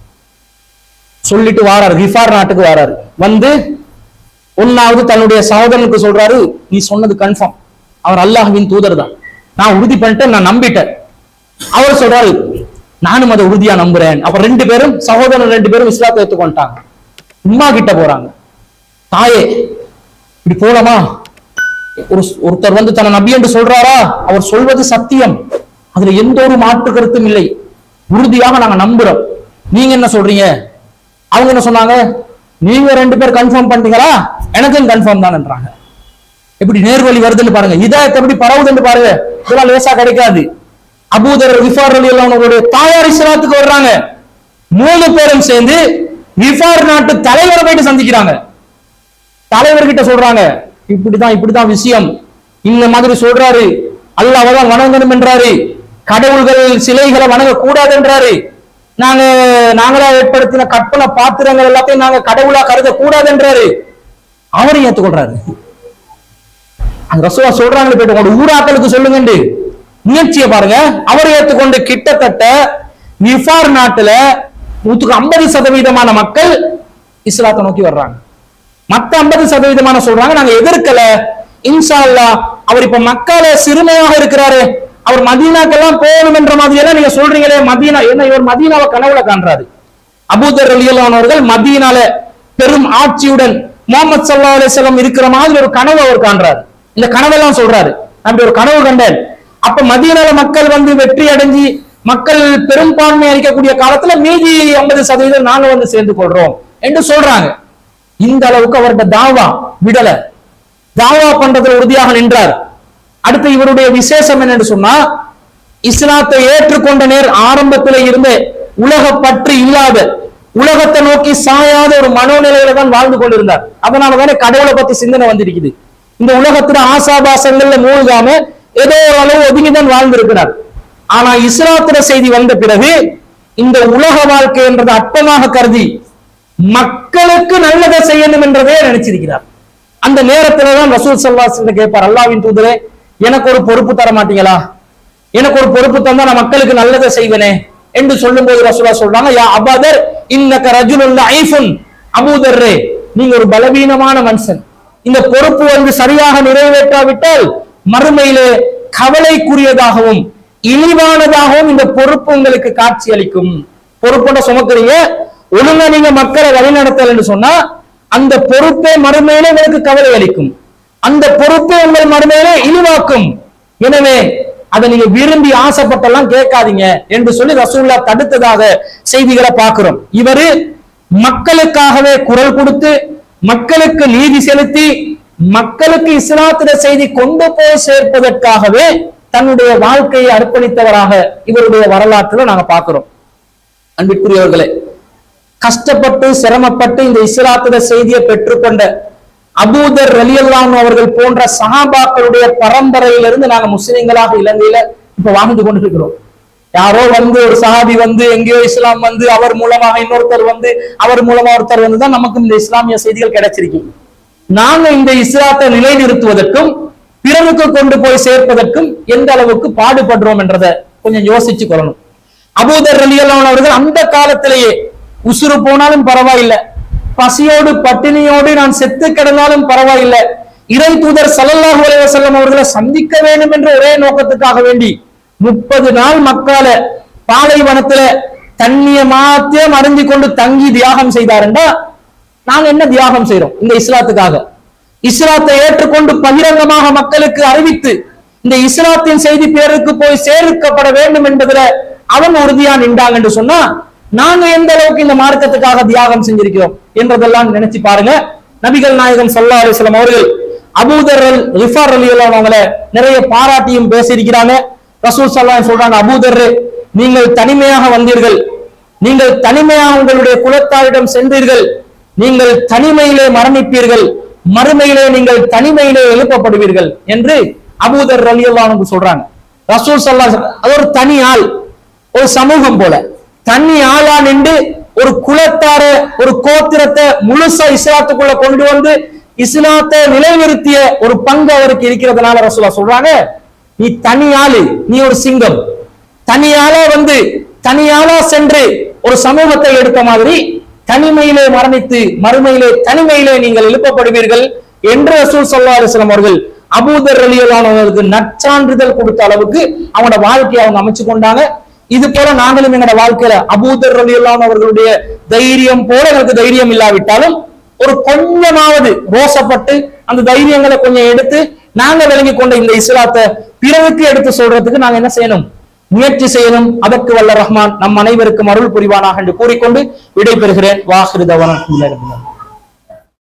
S1: சொல்லிட்டு வாராரு ரிஃபார் நாட்டுக்கு வாராரு வந்து ஒன்னாவது தன்னுடைய சகோதரனுக்கு சொல்றாரு நீ சொன்னது கன்ஃபார்ம் அவர் அல்லாஹ்வின் தூதர் தான் நான் உறுதி பண்ணிட்டேன் நான் நம்பிட்டேன் அவர் சொல்றாரு நானும் அதை உறுதியா நம்புறேன் அப்ப ரெண்டு பேரும் சகோதரன் ரெண்டு பேரும் இஸ்லாத்தை ஏத்துக்கொண்டாங்க உம்மா கிட்ட போறாங்க தாயே இப்படி போலாமா ஒரு ஒருத்தர் வந்து தன்னை நபி என்று சொல்றாரா அவர் சொல்வது சத்தியம் அதுல எந்த ஒரு மாற்று கருத்தும் இல்லை உறுதியாக நாங்க நம்புறோம் நீங்க என்ன சொல்றீங்க அவங்க என்ன சொன்னாங்க நீங்க ரெண்டு பேர் கன்ஃபார்ம் பண்ணிட்டீங்களா எனக்கும் கன்ஃபார்ம் தான்ன்றாங்க எப்படி நேர்வழி வருதுன்னு பாருங்க இதாயத்தை எப்படி பரவுதுன்னு பாருங்க இதெல்லாம் லேசா கிடைக்காது அபூதர் விஃபார் அலி அவங்களுடைய தாயார் இஸ்லாத்துக்கு வர்றாங்க மூணு பேரும் சேர்ந்து விஃபார் நாட்டு தலைவரை போயிட்டு சந்திக்கிறாங்க தலைவர்கிட்ட சொல்றாங்க இப்படிதான் இப்படிதான் விஷயம் இந்த மாதிரி சொல்றாரு அல்லாஹ் தான் வணங்கணும் என்றாரு கடவுள்கள் சிலைகளை வணங்க கூடாது என்றாரு நாங்க நாங்களா ஏற்படுத்தின கற்பனை பாத்திரங்கள் எல்லாத்தையும் நாங்க கடவுளா கருத கூடாது என்றாரு அவரையும் ஏத்துக்கொள்றாரு அந்த ரசூலா சொல்றாங்க போயிட்டு உங்களோட ஊராக்களுக்கு சொல்லுங்கண்டு முயற்சியை பாருங்க அவர் ஏத்துக்கொண்டு கிட்டத்தட்ட நிஃபார் நாட்டுல நூத்துக்கு ஐம்பது சதவீதமான மக்கள் இஸ்லாத்தை நோக்கி வர்றாங்க மத்த ஐம்பது சதவீதமான சொல்றாங்க நாங்க எதிர்க்கல இன்ஷா அல்லாஹ் அவர் இப்ப மக்கால சிறுமையாக இருக்கிறாரு அவர் மதீனாக்கெல்லாம் போகணும் என்ற மாதிரி எல்லாம் நீங்க சொல்றீங்களே மதீனா என்ன இவர் மதீனாவை கனவுல காண்றாரு அபூதர் ரலியல்லாஹு அவர்கள் மதீனால பெரும் ஆட்சியுடன் முகமது ஸல்லல்லாஹு அலைஹி வஸல்லம் இருக்கிற மாதிரி ஒரு கனவு அவர் காண்றாரு இந்த கனவெல்லாம் சொல்றாரு நான் இப்படி ஒரு கனவு கண்டேன் அப்ப மதீனால மக்கள் வந்து வெற்றி அடைஞ்சு மக்கள் பெரும்பான்மை அளிக்கக்கூடிய காலத்துல மீதி ஐம்பது சதவீதம் நாங்க வந்து சேர்ந்து கொள்றோம் என்று சொல்றாங்க இந்த அளவுக்கு அவர்கிட்ட தாவா விடல தாவா பண்றதுல உறுதியாக நின்றார் அடுத்து இவருடைய விசேஷம் என்னன்னு சொன்னா இஸ்லாத்தை ஏற்றுக்கொண்ட நேர் ஆரம்பத்திலே இருந்த உலக பற்று இல்லாத உலகத்தை நோக்கி சாயாத ஒரு மனோநிலையில தான் வாழ்ந்து கொண்டிருந்தார் அதனாலதானே கடவுளை பத்தி சிந்தனை வந்திருக்குது இந்த உலகத்துல ஆசாபாசங்கள்ல மூழ்காம ஏதோ ஒரு அளவு ஒதுங்கிதான் வாழ்ந்திருக்கிறார் ஆனா இஸ்லாத்திர செய்தி வந்த பிறகு இந்த உலக வாழ்க்கை என்றதை அற்பமாக கருதி மக்களுக்கு நல்லதை செய்யணும் என்றதே நினைச்சிருக்கிறார் அந்த நேரத்துல தான் ரசூல் சல்லாஸ் கேட்பார் அல்லாவின் தூதரே எனக்கு ஒரு பொறுப்பு தர மாட்டீங்களா எனக்கு ஒரு பொறுப்பு தந்தா நான் மக்களுக்கு நல்லதை செய்வேனே என்று சொல்லும்போது ரசூலா சொல்றாங்க யா அபாதர் இன்னக்க ரஜுலுல்ல ஐஃபுன் அபூதர்ரே நீங்க ஒரு பலவீனமான மனுஷன் இந்த பொறுப்பு வந்து சரியாக நிறைவேற்றாவிட்டால் மறுமையிலே கவலைக்குரியதாகவும் இழிவானதாகவும் இந்த பொறுப்பு உங்களுக்கு காட்சி அளிக்கும் பொறுப்போட சுமக்குறீங்க ஒழுங்கா நீங்க மக்களை வழிநடத்தலன்னு சொன்னா அந்த பொறுப்பே மறுமையிலே உங்களுக்கு கவலை அளிக்கும் அந்த பொறுப்பே உங்கள் மறுமையிலே இழிவாக்கும் எனவே அதை நீங்க விரும்பி ஆசைப்பட்டெல்லாம் கேட்காதீங்க என்று சொல்லி ரசூல்லா தடுத்ததாக செய்திகளை பார்க்கிறோம் இவரு மக்களுக்காகவே குரல் கொடுத்து மக்களுக்கு நீதி செலுத்தி மக்களுக்கு இஸ்லாத்திர செய்தி கொண்டு போய் சேர்ப்பதற்காகவே தன்னுடைய வாழ்க்கையை அர்ப்பணித்தவராக இவருடைய வரலாற்றுல நாங்க பார்க்கிறோம் அன்பிற்குரியவர்களே கஷ்டப்பட்டு சிரமப்பட்டு இந்த இஸ்லாத்திர செய்தியை பெற்றுக்கொண்ட அபூதர் ரலியல்லான் அவர்கள் போன்ற சஹாபாக்களுடைய பரம்பரையிலிருந்து நாங்க முஸ்லிம்களாக இலங்கையில இப்ப வாழ்ந்து கொண்டிருக்கிறோம் யாரோ வந்து ஒரு சஹாபி வந்து எங்கேயோ இஸ்லாம் வந்து அவர் மூலமாக இன்னொருத்தர் வந்து அவர் மூலமா ஒருத்தர் வந்து தான் நமக்கு இந்த இஸ்லாமிய செய்திகள் கிடைச்சிருக்கு நாங்க இந்த இஸ்லாத்தை நிலைநிறுத்துவதற்கும் பிறருக்கு கொண்டு போய் சேர்ப்பதற்கும் எந்த அளவுக்கு பாடுபடுறோம் என்றதை கொஞ்சம் யோசிச்சு கொள்ளணும் அபூதர் ரலியல்லான் அவர்கள் அந்த காலத்திலேயே உசுறு போனாலும் பரவாயில்லை பசியோடு பட்டினியோடு நான் செத்து கிடந்தாலும் பரவாயில்லை இறை தூதர் சல்லல்லாஹு அலைஹி வஸல்லம் அவர்களை சந்திக்க வேண்டும் என்ற ஒரே நோக்கத்துக்காக வேண்டி முப்பது நாள் மக்கால பாலைவனத்துல தண்ணிய மாத்தியம் அருந்தி கொண்டு தங்கி தியாகம் செய்தாருண்டா நாங்க என்ன தியாகம் செய்றோம் இந்த இஸ்லாத்துக்காக இஸ்லாத்தை ஏற்றுக்கொண்டு பகிரங்கமாக மக்களுக்கு அறிவித்து இந்த இஸ்லாத்தின் செய்தி பேருக்கு போய் சேர்க்கப்பட வேண்டும் என்பதுல அவன் உறுதியா நின்றாங்க என்று சொன்னா நாங்க எந்த அளவுக்கு இந்த மார்க்கத்துக்காக தியாகம் செஞ்சிருக்கிறோம் என்றதெல்லாம் நினைச்சு பாருங்க நபிகள் நாயகம் சல்லா அலிஸ்லாம் அவர்கள் அபூதர் அல் ரிஃபார் அலி அவங்கள நிறைய பாராட்டியும் பேசியிருக்கிறாங்க ரசூல் சல்லா சொல்றாங்க அபூதர் நீங்கள் தனிமையாக வந்தீர்கள் நீங்கள் தனிமையாக உங்களுடைய குலத்தாரிடம் சென்றீர்கள் நீங்கள் தனிமையிலே மரணிப்பீர்கள் மறுமையிலே நீங்கள் தனிமையிலே எழுப்பப்படுவீர்கள் என்று அபூதர் அலி அல்லாஹ் சொல்றாங்க ரசூல் சல்லா அது ஒரு தனி ஆள் ஒரு சமூகம் போல தனி ஆளா நின்று ஒரு குலத்தார ஒரு கோத்திரத்தை முழுசா இஸ்லாத்துக்குள்ள கொண்டு வந்து இஸ்லாத்தை நிலைநிறுத்திய ஒரு பங்கு அவருக்கு இருக்கிறதுனால ரசூலா சொல்றாங்க நீ தனி ஆளு நீ ஒரு சிங்கம் தனியாளா வந்து தனியாளா சென்று ஒரு சமூகத்தை எடுத்த மாதிரி தனிமையிலே மரணித்து மறுமையிலே தனிமையிலே நீங்கள் எழுப்பப்படுவீர்கள் என்று ரசூல் சல்லா அலிஸ்லாம் அவர்கள் அபூதர் ரலியலானவர்களுக்கு நற்சான்றிதழ் கொடுத்த அளவுக்கு அவனோட வாழ்க்கையை அவங்க அமைச்சு கொண்டாங்க இது போல நாங்களும் எங்களோட வாழ்க்கையில அபூதர் ரலியல்லான் அவர்களுடைய தைரியம் போல எங்களுக்கு தைரியம் இல்லாவிட்டாலும் ஒரு கொஞ்சமாவது ரோசப்பட்டு அந்த தைரியங்களை கொஞ்சம் எடுத்து நாங்க விளங்கி கொண்ட இந்த இஸ்லாத்தை பிறருக்கு எடுத்து சொல்றதுக்கு நாங்க என்ன செய்யணும் முயற்சி செய்யணும் அதற்கு வல்ல ரஹ்மான் நம் அனைவருக்கும் அருள் புரிவானாக என்று கூறிக்கொண்டு விடைபெறுகிறேன் வாஹிருதவன்